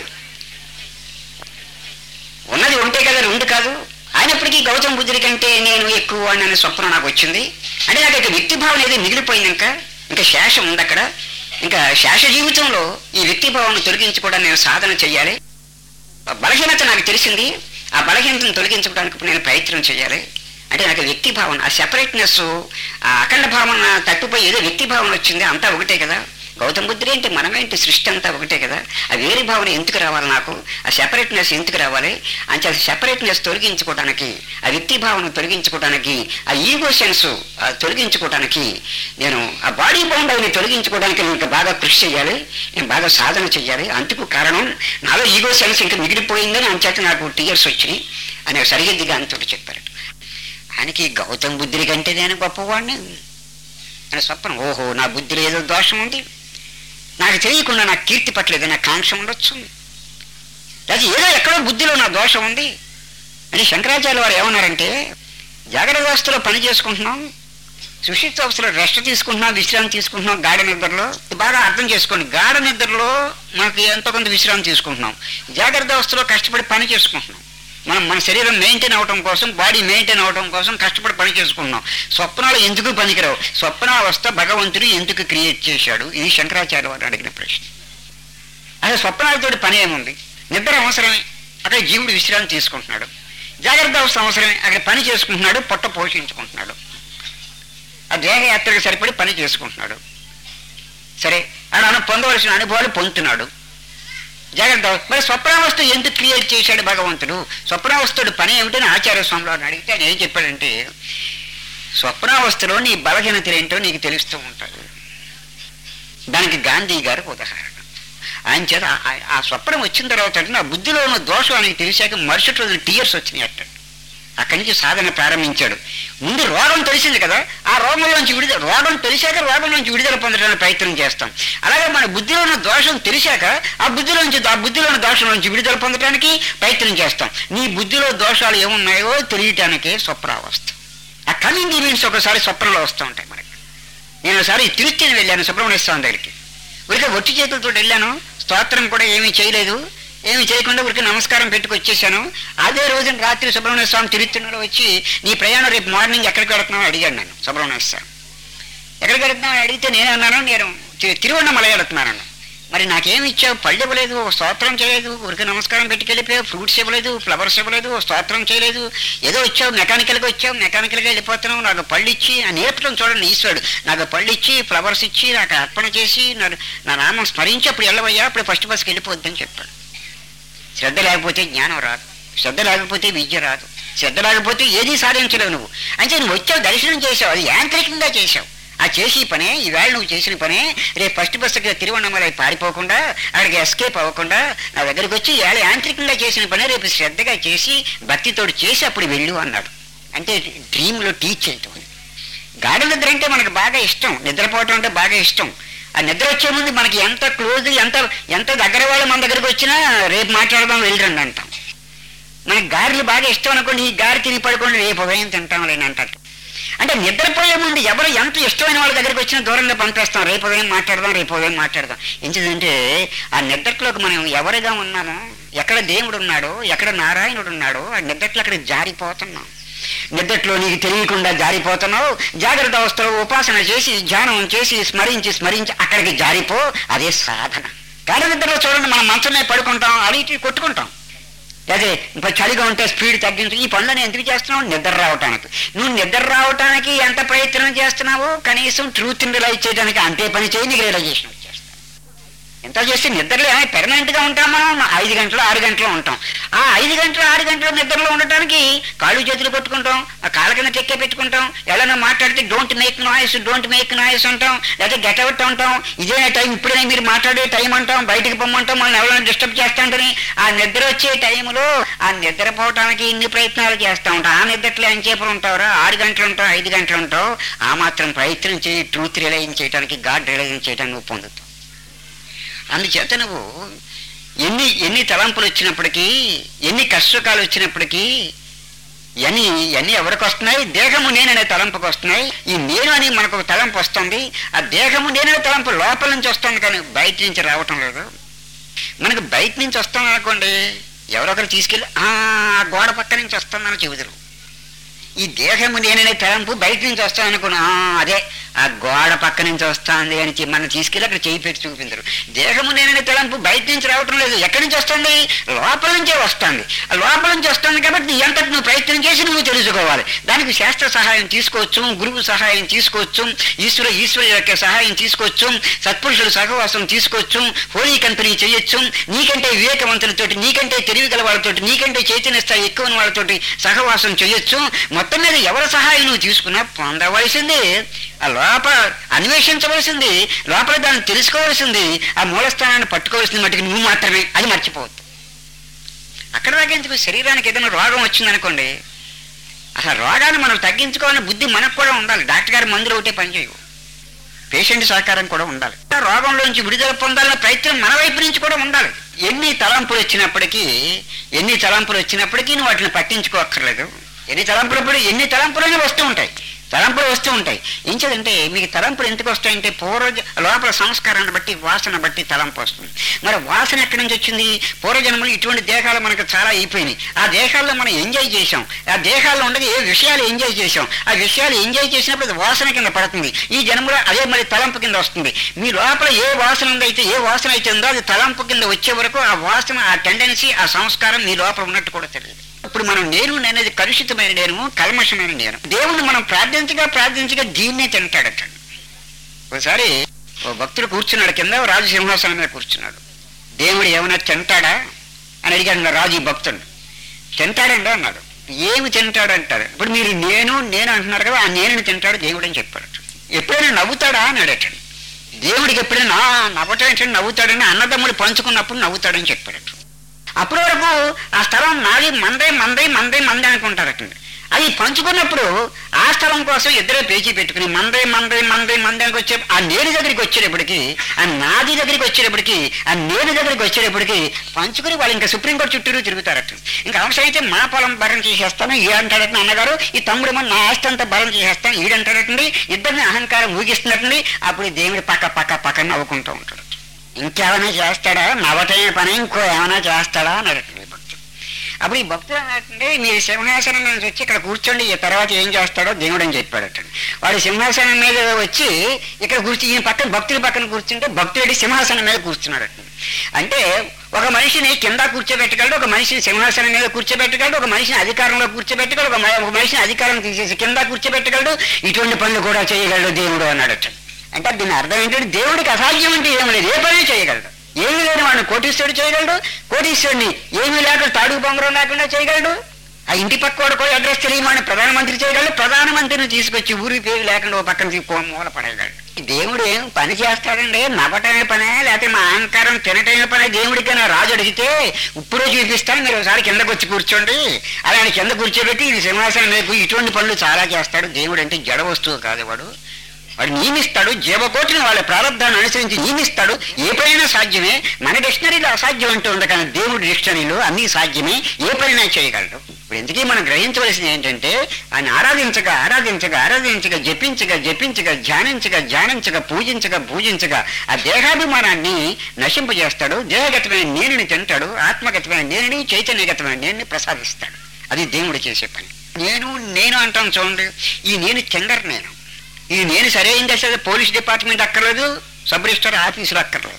ఉన్నది ఉంటే కదా రెండు కాదు అయినప్పటికీ గౌతమ బుద్ధుడి కంటే నేను ఎక్కువ అని అనే స్వప్నం నాకు వచ్చింది అంటే నాకు ఇక వ్యక్తి భావన ఏదో మిగిలిపోయింది ఇంకా ఇంకా శేషం ఉంది అక్కడ ఇంకా శేష జీవితంలో ఈ వ్యక్తి భావన తొలగించుకోవడానికి నేను సాధన చెయ్యాలి ఆ బలహీనత నాకు తెలిసింది ఆ బలహీనతను తొలగించుకోవడానికి ఇప్పుడు నేను ప్రయత్నం చేయాలి అంటే నాకు వ్యక్తి భావన ఆ సెపరేట్నెస్ ఆ అఖండ భావన తప్పిపోయి ఏదో వ్యక్తి భావన వచ్చింది అంతా ఒకటే కదా గౌతమ బుద్ధుడు ఏంటి మనమేంటి సృష్టి అంతా ఒకటే కదా ఆ వేరే భావన ఎందుకు రావాలి నాకు ఆ సెపరేట్నెస్ ఎందుకు రావాలి అంటే ఆ సెపరేట్నెస్ తొలగించుకోవడానికి ఆ వ్యక్తి భావన తొలగించుకోవడానికి ఆ ఈగో సెన్స్ తొలగించుకోవడానికి నేను ఆ బాడీ బౌండరీని తొలగించుకోవడానికి నేను ఇంకా బాగా కృషి చేయాలి నేను బాగా సాధన చేయాలి అందుకు కారణం నాలో ఈగో సెన్స్ ఇంకా మిగిలిపోయిందని అంచేత నాకు టీయర్స్ వచ్చినాయి అని సరిహద్దుగా అంతటి చెప్పారు ఆయనకి గౌతమ బుద్ధుడి కంటే నేను గొప్పవాడిని అని స్వప్నం ఓహో నా బుద్ధిలో ఏదో దోషం ఉంది నాకు తెలియకుండా నాకు కీర్తి పట్ల ఏదైనా కాంక్ష ఉండొచ్చు లేదా ఏదో ఎక్కడో బుద్ధిలో నా దోషం ఉంది అని శంకరాచార్య వారు ఏమన్నారంటే జాగ్రత్త వ్యవస్థలో పని చేసుకుంటున్నాం సుషిత్ వ్యవస్థలో రెస్ట్ తీసుకుంటున్నాం విశ్రాంతి తీసుకుంటున్నాం గాఢ నిద్రలో ఇది బాగా అర్థం చేసుకోండి గాఢ నిద్రలో మనకి ఎంతో కొంత విశ్రాంతి తీసుకుంటున్నాం జాగ్రత్త వ్యవస్థలో కష్టపడి పని చేసుకుంటున్నాం మనం మన శరీరం మెయింటైన్ అవడం కోసం బాడీ మెయింటైన్ అవడం కోసం కష్టపడి పని చేసుకుంటున్నాం స్వప్నాలు ఎందుకు పనికిరావు స్వప్నావస్థ భగవంతుడు ఎందుకు క్రియేట్ చేశాడు ఇది శంకరాచార్య వారు అడిగిన ప్రశ్న అసలు స్వప్నాలతో పని ఏముంది నిద్ర అవసరమే అక్కడ జీవుడు విశ్రాంతి తీసుకుంటున్నాడు జాగ్రత్త అవస్థ అవసరమే అక్కడ పని చేసుకుంటున్నాడు పొట్ట పోషించుకుంటున్నాడు ఆ దేహయాత్రకు సరిపడి పని చేసుకుంటున్నాడు సరే ఆయన పొందవలసిన అనుభవాలు పొందుతున్నాడు జాగ్రత్త మరి స్వప్నావస్థ ఎందుకు క్రియేట్ చేశాడు భగవంతుడు స్వప్నావస్థుడు పని ఏమిటని ఆచార్య స్వామి వారిని అడిగితే ఆయన ఏం చెప్పాడంటే స్వప్నావస్థలో నీ బలహీనతలు ఏంటో నీకు తెలుస్తూ ఉంటుంది దానికి గాంధీ గారు ఉదాహరణ ఆయన చేత ఆ- ఆ స్వప్నం వచ్చిన తర్వాత అంటే నా బుద్ధిలో ఉన్న దోషం ఆయనకి తెలిసాక మరుసటి రోజున టీయర్స్ వచ్చినాయి అట్ట అక్కడి నుంచి సాధన ప్రారంభించాడు ముందు రోగం తెలిసింది కదా ఆ రోగంలోంచి విడుదల రోగం తెలిసాక రోగం నుంచి విడుదల పొందడానికి ప్రయత్నం చేస్తాం అలాగే మన బుద్ధిలో ఉన్న దోషం తెలిసాక ఆ బుద్ధిలోంచి ఆ బుద్ధిలో ఉన్న దోషం నుంచి విడుదల పొందడానికి ప్రయత్నం చేస్తాం నీ బుద్ధిలో దోషాలు ఏమున్నాయో తెలియటానికే స్వప్నావస్థ ఆ కమింగ్ ఈవెంట్స్ ఒకసారి స్వప్నంలో వస్తూ ఉంటాయి మనకి నేను ఒకసారి తిరుచిని వెళ్ళాను సుబ్రహ్మణ్య స్వామి దగ్గరికి ఊరికే ఒట్టి చేతులతో వెళ్ళాను స్తోత్రం కూడా ఏమీ చేయలేదు ఏమి చేయకుండా ఊరికి నమస్కారం పెట్టుకు వచ్చేసాను అదే రోజున రాత్రి సుబ్రహ్మణ్య స్వామి తిరుత్తూరులో వచ్చి నీ ప్రయాణం రేపు మార్నింగ్ ఎక్కడికి వెళుతున్నావు అడిగాడు నన్ను సుబ్రహ్మణ్య స్వామి ఎక్కడికి వెళుతున్నావు అని అడిగితే నేను అన్నాను నేను తి- తిరువണ്ണమలై వెళుతున్నాను మరి నాకేమి ఇచ్చావు పళ్ళు ఇవ్వలేదు ఓ స్తోత్రం చేయలేదు ఊరికి నమస్కారం పెట్టుకెళ్ళిపోయావు ఫ్రూట్స్ ఇవ్వలేదు ఫ్లవర్స్ ఇవ్వలేదు ఓ స్తోత్రం చేయలేదు ఏదో వచ్చావు మెకానికల్గా వచ్చావు మెకానికల్గా వెళ్ళిపోతున్నావు నాకు పళ్ళు ఇచ్చి ఆ నేర్పడం చూడండి ఈశ్వరుడు నాకు పళ్ళు ఇచ్చి ఫ్లవర్స్ ఇచ్చి నాకు అర్పణ చేసి నా- నా నామం స్మరించి అప్పుడు వెళ్ళవయ్యా అప్పుడు ఫస్ట్ బస్కి వెళ్ళిపోద్దని చెప్పాడు శ్రద్ధ లేకపోతే జ్ఞానం రాదు శ్రద్ధ లేకపోతే విద్య రాదు శ్రద్ధ లేకపోతే ఏది సాధించలేవు నువ్వు అంటే నువ్వు వచ్చావు దర్శనం చేసావు అది యాంత్రికంగా చేసావు ఆ చేసి పనే ఈవేళ నువ్వు చేసిన పనే రేపు ఫస్ట్ బస్సుకి తిరువണ്ണమలై పారిపోకుండా అక్కడికి ఎస్కేప్ అవ్వకుండా నా దగ్గరికి వచ్చి ఏళ్ళ యాంత్రికంగా చేసిన పనే రేపు శ్రద్ధగా చేసి భక్తితోడు చేసి అప్పుడు వెళ్ళు అన్నాడు అంటే డ్రీమ్లో టీచ్ చేయటం గాఢ నిద్ర అంటే మనకు బాగా ఇష్టం నిద్రపోవటం అంటే బాగా ఇష్టం ఆ నిద్ర వచ్చే ముందు మనకి ఎంత క్లోజ్ ఎంత ఎంత దగ్గర వాళ్ళు మన దగ్గరికి వచ్చినా రేపు మాట్లాడదాం వెళ్ళరండి అంటాం మనకి గారెలు బాగా ఇష్టం అనుకోండి ఈ గారి తిని పడుకోండి రేపు ఉదయం తింటాం లేని అంటారు అంటే నిద్రపోయే ముందు ఎవరు ఎంత ఇష్టమైన వాళ్ళ దగ్గరికి వచ్చినా దూరంగా పంపేస్తాం రేపు ఉదయం మాట్లాడదాం రేపు ఉదయం మాట్లాడదాం ఎందుకంటే ఆ నిద్రలోకి మనం ఎవరిగా ఉన్నామో ఎక్కడ దేవుడు ఉన్నాడో ఎక్కడ నారాయణుడు ఉన్నాడో ఆ నిద్రలో అక్కడ జారిపోతున్నాం నిద్రలో నీకు తెలియకుండా జారిపోతున్నావు జాగ్రత్త అవస్థలో ఉపాసన చేసి ధ్యానం చేసి స్మరించి స్మరించి అక్కడికి జారిపో అదే సాధన గాఢ నిద్రలో చూడండి మనం మంచమే పడుకుంటాం అవి ఇటు కొట్టుకుంటాం అదే ఇప్పుడు చలిగా ఉంటే స్పీడ్ తగ్గించు ఈ పనులను ఎందుకు చేస్తున్నావు నిద్ర రావటానికి నువ్వు నిద్ర రావటానికి ఎంత ప్రయత్నం చేస్తున్నావో కనీసం ట్రూత్ రియలైజ్ చేయడానికి అంతే పని చేయి నీకు రియలైజేషన్ వచ్చేస్తుంది ఎంత చేస్తే నిద్రలో ఏమైనా పెర్మనెంట్ గా ఉంటాం మనం ఐదు గంటలు ఆరు గంటలు ఉంటాం ఆ ఐదు గంటలు ఆరు గంటల నిద్రలో ఉండటానికి కాళ్ళు చేతులు కొట్టుకుంటాం ఆ కాళ్ళ కింద చెక్కే పెట్టుకుంటాం ఎవరైనా మాట్లాడితే don't make noise don't make noise అంటాం లేదా గెట్ అవుట్ అంటాం ఇదే టైం ఇప్పుడే మీరు మాట్లాడే టైం అంటాం బయటికి పొమ్మంటాం మనం ఎవరైనా డిస్టర్బ్ చేస్తాంటని ఆ నిద్ర వచ్చే టైంలో ఆ నిద్రపోవటానికి ఇన్ని ప్రయత్నాలు చేస్తూ ఉంటాం ఆ నిద్రలో ఎంతసేపు ఉంటావురా ఆరు గంటలు ఉంటావు ఐదు గంటలు ఉంటావు ఆ మాత్రం ప్రయత్నం చేయి ట్రూత్ రియలైజ్ చేయడానికి గాడ్ రియలైజ్ చేయడానికి నువ్వు పొందుతావు అందుచేత నువ్వు ఎన్ని ఎన్ని తలంపులు వచ్చినప్పటికీ ఎన్ని కష్టకాలు వచ్చినప్పటికీ ఇవన్నీ ఇవన్నీ ఎవరికి వస్తున్నాయి దేహము నేననే తలంపుకి వస్తున్నాయి ఈ నేను అని మనకు ఒక తలంపు వస్తుంది ఆ దేహము నేననే తలంపు లోపల నుంచి వస్తుంది కానీ బయట నుంచి రావటం లేదు మనకు బయట నుంచి వస్తాం అనుకోండి ఎవరొకరు తీసుకెళ్ళి "ఆ, ఆ గోడ పక్క నుంచి వస్తుందని చెబుతారు ఈ దేహము నేననే తలంపు బయట నుంచి వస్తాను అనుకున్నా "ఆ, అదే ఆ గోడ పక్క నుంచి వస్తుంది అని చె- మనం తీసుకెళ్ళి అక్కడ చేయి పెట్టి చూపించరు దేహము నేననే తలంపు బయట నుంచి రావటం లేదు ఎక్కడి నుంచి వస్తుంది లోపల నుంచే వస్తుంది ఆ లోపల నుంచి వస్తుంది కాబట్టి నీ అంతటి నువ్వు ప్రయత్నం చేసి నువ్వు తెలుసుకోవాలి దానికి శాస్త్ర సహాయం తీసుకోవచ్చు గురువు సహాయం తీసుకోవచ్చు ఈశ్వర ఈశ్వరు యొక్క సహాయం తీసుకోవచ్చు సత్పురుషుల సహవాసం తీసుకోవచ్చు హోలీ కంపెనీ చేయొచ్చు నీకంటే వివేకవంతులతోటి నీకంటే తెలివి గల వాళ్ళతోటి నీకంటే చైతన్య స్థాయి ఎక్కువ ఉన్న వాళ్ళతోటి సహవాసం చేయొచ్చు మొత్తం మీద ఎవరి సహాయం నువ్వు తీసుకున్నా పొందవలసింది ఆ లోపల అన్వేషించవలసింది లోపల దాన్ని తెలుసుకోవాల్సింది ఆ మూలస్థానాన్ని పట్టుకోవాల్సింది మటుకు నువ్వు మాత్రమే అది మర్చిపోవద్దు అక్కడ దాకా ఎందుకు శరీరానికి ఏదైనా రోగం వచ్చిందనుకోండి అసలు రోగాన్ని మనం తగ్గించుకోవాలని బుద్ధి మనకు కూడా ఉండాలి డాక్టర్ గారి మందులు ఒకటే పనిచేయవు పేషెంట్ సహకారం కూడా ఉండాలి ఆ రోగంలోంచి విడుదల పొందాలన్న ప్రయత్నం మన వైపు నుంచి కూడా ఉండాలి ఎన్ని తలంపులు వచ్చినప్పటికీ ఎన్ని తలంపులు వచ్చినప్పటికీ నువ్వు వాటిని పట్టించుకోక్కర్లేదు ఎన్ని తలంపులు ఎన్ని తలంపులైనా వస్తూ ఉంటాయి తలంపులు వస్తూ ఉంటాయి ఏం చేదంటే మీకు తలంపులు ఎందుకు వస్తాయంటే పూర్వ లోపల సంస్కారాన్ని బట్టి వాసన బట్టి తలంపు వస్తుంది మరి వాసన ఎక్కడి నుంచి వచ్చింది పూర్వజన్మలు ఇటువంటి దేహాలు మనకు చాలా అయిపోయినాయి ఆ దేహాల్లో మనం ఎంజాయ్ చేసాం ఆ దేహాల్లో ఉండగా ఏ విషయాలు ఎంజాయ్ చేసాం ఆ విషయాలు ఎంజాయ్ చేసినప్పుడు అది వాసన కింద పడుతుంది ఈ జన్మలో అదే మరి తలంపు కింద వస్తుంది మీ లోపల ఏ వాసన ఉందైతే ఏ వాసన అయితే ఉందో అది తలంపు కింద వచ్చే వరకు ఆ వాసన ఆ టెండెన్సీ ఆ సంస్కారం మీ లోపల ఉన్నట్టు కూడా తెలియదు ఇప్పుడు మనం నేను అనేది కలుషితమైన నేను కల్మషమైన నేను దేవుణ్ణి మనం ప్రార్థించగా ప్రార్థించగా దీన్నే తింటాడట ఒకసారి ఓ భక్తుడు కూర్చున్నాడు కింద ఓ రాజు సింహాసనం మీద కూర్చున్నాడు దేవుడు ఏమైనా తింటాడా అని అడిగాడు నా రాజు ఈ భక్తుడు తింటాడండి అన్నాడు ఏమి తింటాడు అంటారు ఇప్పుడు మీరు నేను నేను అంటున్నారు కదా ఆ నేను తింటాడు దేవుడు అని చెప్పాడు ఎప్పుడైనా నవ్వుతాడా అని అడగటండి దేవుడికి ఎప్పుడైనా "ఆ, నవ్వటం ఏంటంటే నవ్వుతాడని అన్నదమ్ముడు పంచుకున్నప్పుడు నవ్వుతాడని చెప్పాడు అప్పటి వరకు ఆ స్థలం నాది మందే మందే మందే మందే అనుకుంటారటండి అది పంచుకున్నప్పుడు ఆ స్థలం కోసం ఇద్దరే పేచీ పెట్టుకుని మందే మందే మందే మందే అని వచ్చే ఆ నేను దగ్గరికి వచ్చేటప్పటికి ఆ నాది దగ్గరికి వచ్చేటప్పటికి ఆ నేను దగ్గరికి వచ్చేటప్పటికి పంచుకుని వాళ్ళు ఇంకా సుప్రీంకోర్టు చుట్టూరు తిరుగుతారట ఇంకా అవసరం అయితే మా పొలం భరం చేసేస్తాను ఈ అంటాడట అన్నగారు ఈ తమ్ముడు మన నా ఆస్తి అంతా భరం చేసేస్తాను ఈడంటాడటండి ఇద్దరిని అహంకారం ఊగిస్తున్నట్టండి అప్పుడు ఈ దేవుడు పక్క పక్క పక్క నవ్వుకుంటూ ఉంటాడు ఇంకేమైనా చేస్తాడా నవ్వటమే పని ఇంకో ఏమైనా చేస్తాడా అని అడుగుతుంది భక్తుడు అప్పుడు ఈ భక్తుడు అన్నట్టుండే మీరు సింహాసనం నుంచి వచ్చి ఇక్కడ కూర్చోండి ఈ తర్వాత ఏం చేస్తాడో దేవుడు అని చెప్పాడట వాడు సింహాసనం మీద వచ్చి ఇక్కడ కూర్చి ఈయన పక్కన భక్తుడి పక్కన కూర్చుంటే భక్తుడి సింహాసనం మీద కూర్చున్నాడట అంటే ఒక మనిషిని కింద కూర్చోబెట్టగలడు ఒక మనిషిని సింహాసనం మీద కూర్చోబెట్టగలడు ఒక మనిషిని అధికారంలో కూర్చోబెట్టగలడు ఒక మ- ఒక మనిషిని అధికారం తీసేసి కింద కూర్చోబెట్టగలడు ఇటువంటి పనులు కూడా చేయగలడు దేవుడు అన్నాడట అంటే దీని అర్థం ఏంటంటే దేవుడికి అసాధ్యం అంటే ఏమి లేదు ఏ పని చేయగలడు ఏమీ లేని వాడిని కోటీశ్వరుడు చేయగలడు కోటీశ్వరుని ఏమీ లేకుండా తాడుగు బొంగరం లేకుండా చేయగలడు ఆ ఇంటి పక్క వాడు కూడా అడ్రస్ తెలియమని ప్రధానమంత్రి చేయగలడు ప్రధానమంత్రిని తీసుకొచ్చి ఊరి పేరు లేకుండా ఓ పక్కన తీసి కో- మూల పడేయగలడు ఈ దేవుడు ఏం పని చేస్తాడండి నవ్వటమే పనే లేకపోతే మా అహంకారం తినటమే పనే దేవుడికి నా రాజు అడిగితే ఇప్పుడే చూపిస్తాను మీరు ఒకసారి కిందకు వచ్చి కూర్చోండి అలాంటి కింద కూర్చోబెట్టి ఈ సింహాసనం మీద కూర్చో ఇటువంటి పనులు చాలా చేస్తాడు దేవుడు అంటే జడ వస్తువు కాదు వాడు వాడు నియమిస్తాడు జీవకోటిని వాళ్ళ ప్రారంభాన్ని అనుసరించి నియమిస్తాడు ఏ పనైనా సాధ్యమే మన డిక్షనరీలో అసాధ్యం అంటూ ఉంది కానీ దేవుడి డిక్షనరీలో అన్నీ సాధ్యమే ఏ పనైనా చేయగలడు ఇప్పుడు ఎందుకీ మనం గ్రహించవలసింది ఏంటంటే ఆయన ఆరాధించగా ఆరాధించగా ఆరాధించగా జపించగా జపించగా ధ్యానించగా ధ్యానించగా పూజించగా పూజించగా ఆ దేహాభిమానాన్ని నశింపజేస్తాడు దేహగతమైన నేనుని తింటాడు ఆత్మగతమైన నేనుని చైతన్యగతమైన నేనుని ప్రసాదిస్తాడు అది దేవుడు చేసే పని నేను నేను అంటాం చూడండి ఈ నేను కిందర్ నేను ఈ నేను సరైన సరే పోలీస్ డిపార్ట్మెంట్ అక్కర్లేదు సబ్ రిజిస్టర్ ఆఫీసులు అక్కర్లేదు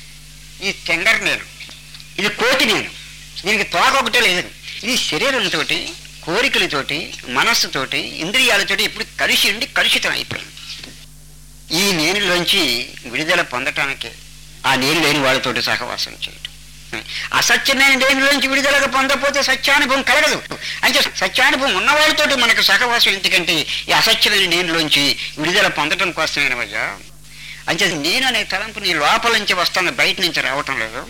ఈ టెండర్ నేను ఇది కోతి నేను దీనికి తోక ఒకటే లేదు ఇది శరీరంతో కోరికలతోటి మనస్సుతోటి ఇంద్రియాలతోటి ఇప్పుడు కలిసి ఉండి కలుషితం అయిపోయింది ఈ నేనులోంచి విడుదల పొందటానికి ఆ నేను లేని వాళ్ళతోటి సహవాసం చేయటం అసత్యమైన దేనిలోంచి విడుదలకు పొందకపోతే సత్యానుభవం కలగదు అంటే సత్యానుభవం ఉన్నవాళ్ళతోటి మనకు సహవాసం ఎందుకంటే ఈ అసత్యమైన నేనులోంచి విడుదల పొందడం కోసమేనవయ్యా అంటే నేను అనే తలంపు నీ లోపల నుంచి వస్తాను బయట నుంచి రావటం లేదు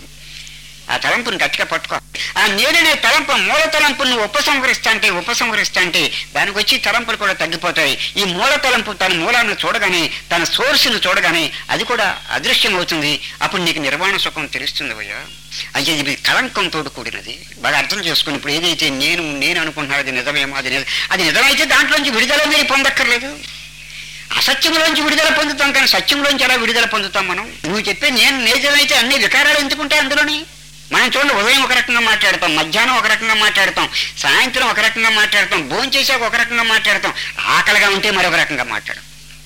ఆ తలంపుని గట్టిగా పట్టుకో ఆ నేననే తలంపు మూల తలంపు నువ్వు ఉపసంహరిస్తా అంటే ఉపసంహరిస్తా అంటే దానికి వచ్చి తలంపులు కూడా తగ్గిపోతాయి ఈ మూల తలంపు తన మూలాన్ని చూడగానే తన సోర్స్ను చూడగానే అది కూడా అదృశ్యం అవుతుంది అప్పుడు నీకు నిర్వాణ సుఖం తెలుస్తుంది భయ్యా అంటే ఇది కలంకంతో కూడినది బాగా అర్థం చేసుకుని ఇప్పుడు ఏదైతే నేను నేను అనుకుంటున్నాను అది నిజమేమో అది నిజం అది నిజమైతే దాంట్లోంచి విడుదల మీరు పొందక్కర్లేదు అసత్యంలోంచి విడుదల పొందుతాం కానీ సత్యంలోంచి ఎలా విడుదల పొందుతాం మనం నువ్వు చెప్పే నేను నిజమైతే అన్ని వికారాలు ఎందుకుంటాయి అందులోని మనం చూడండి ఉదయం ఒక రకంగా మాట్లాడతాం మధ్యాహ్నం ఒక రకంగా మాట్లాడతాం సాయంత్రం ఒక రకంగా మాట్లాడతాం భోజనం చేసాక ఒక రకంగా మాట్లాడతాం ఆకలిగా ఉంటే మరొక రకంగా మాట్లాడతాం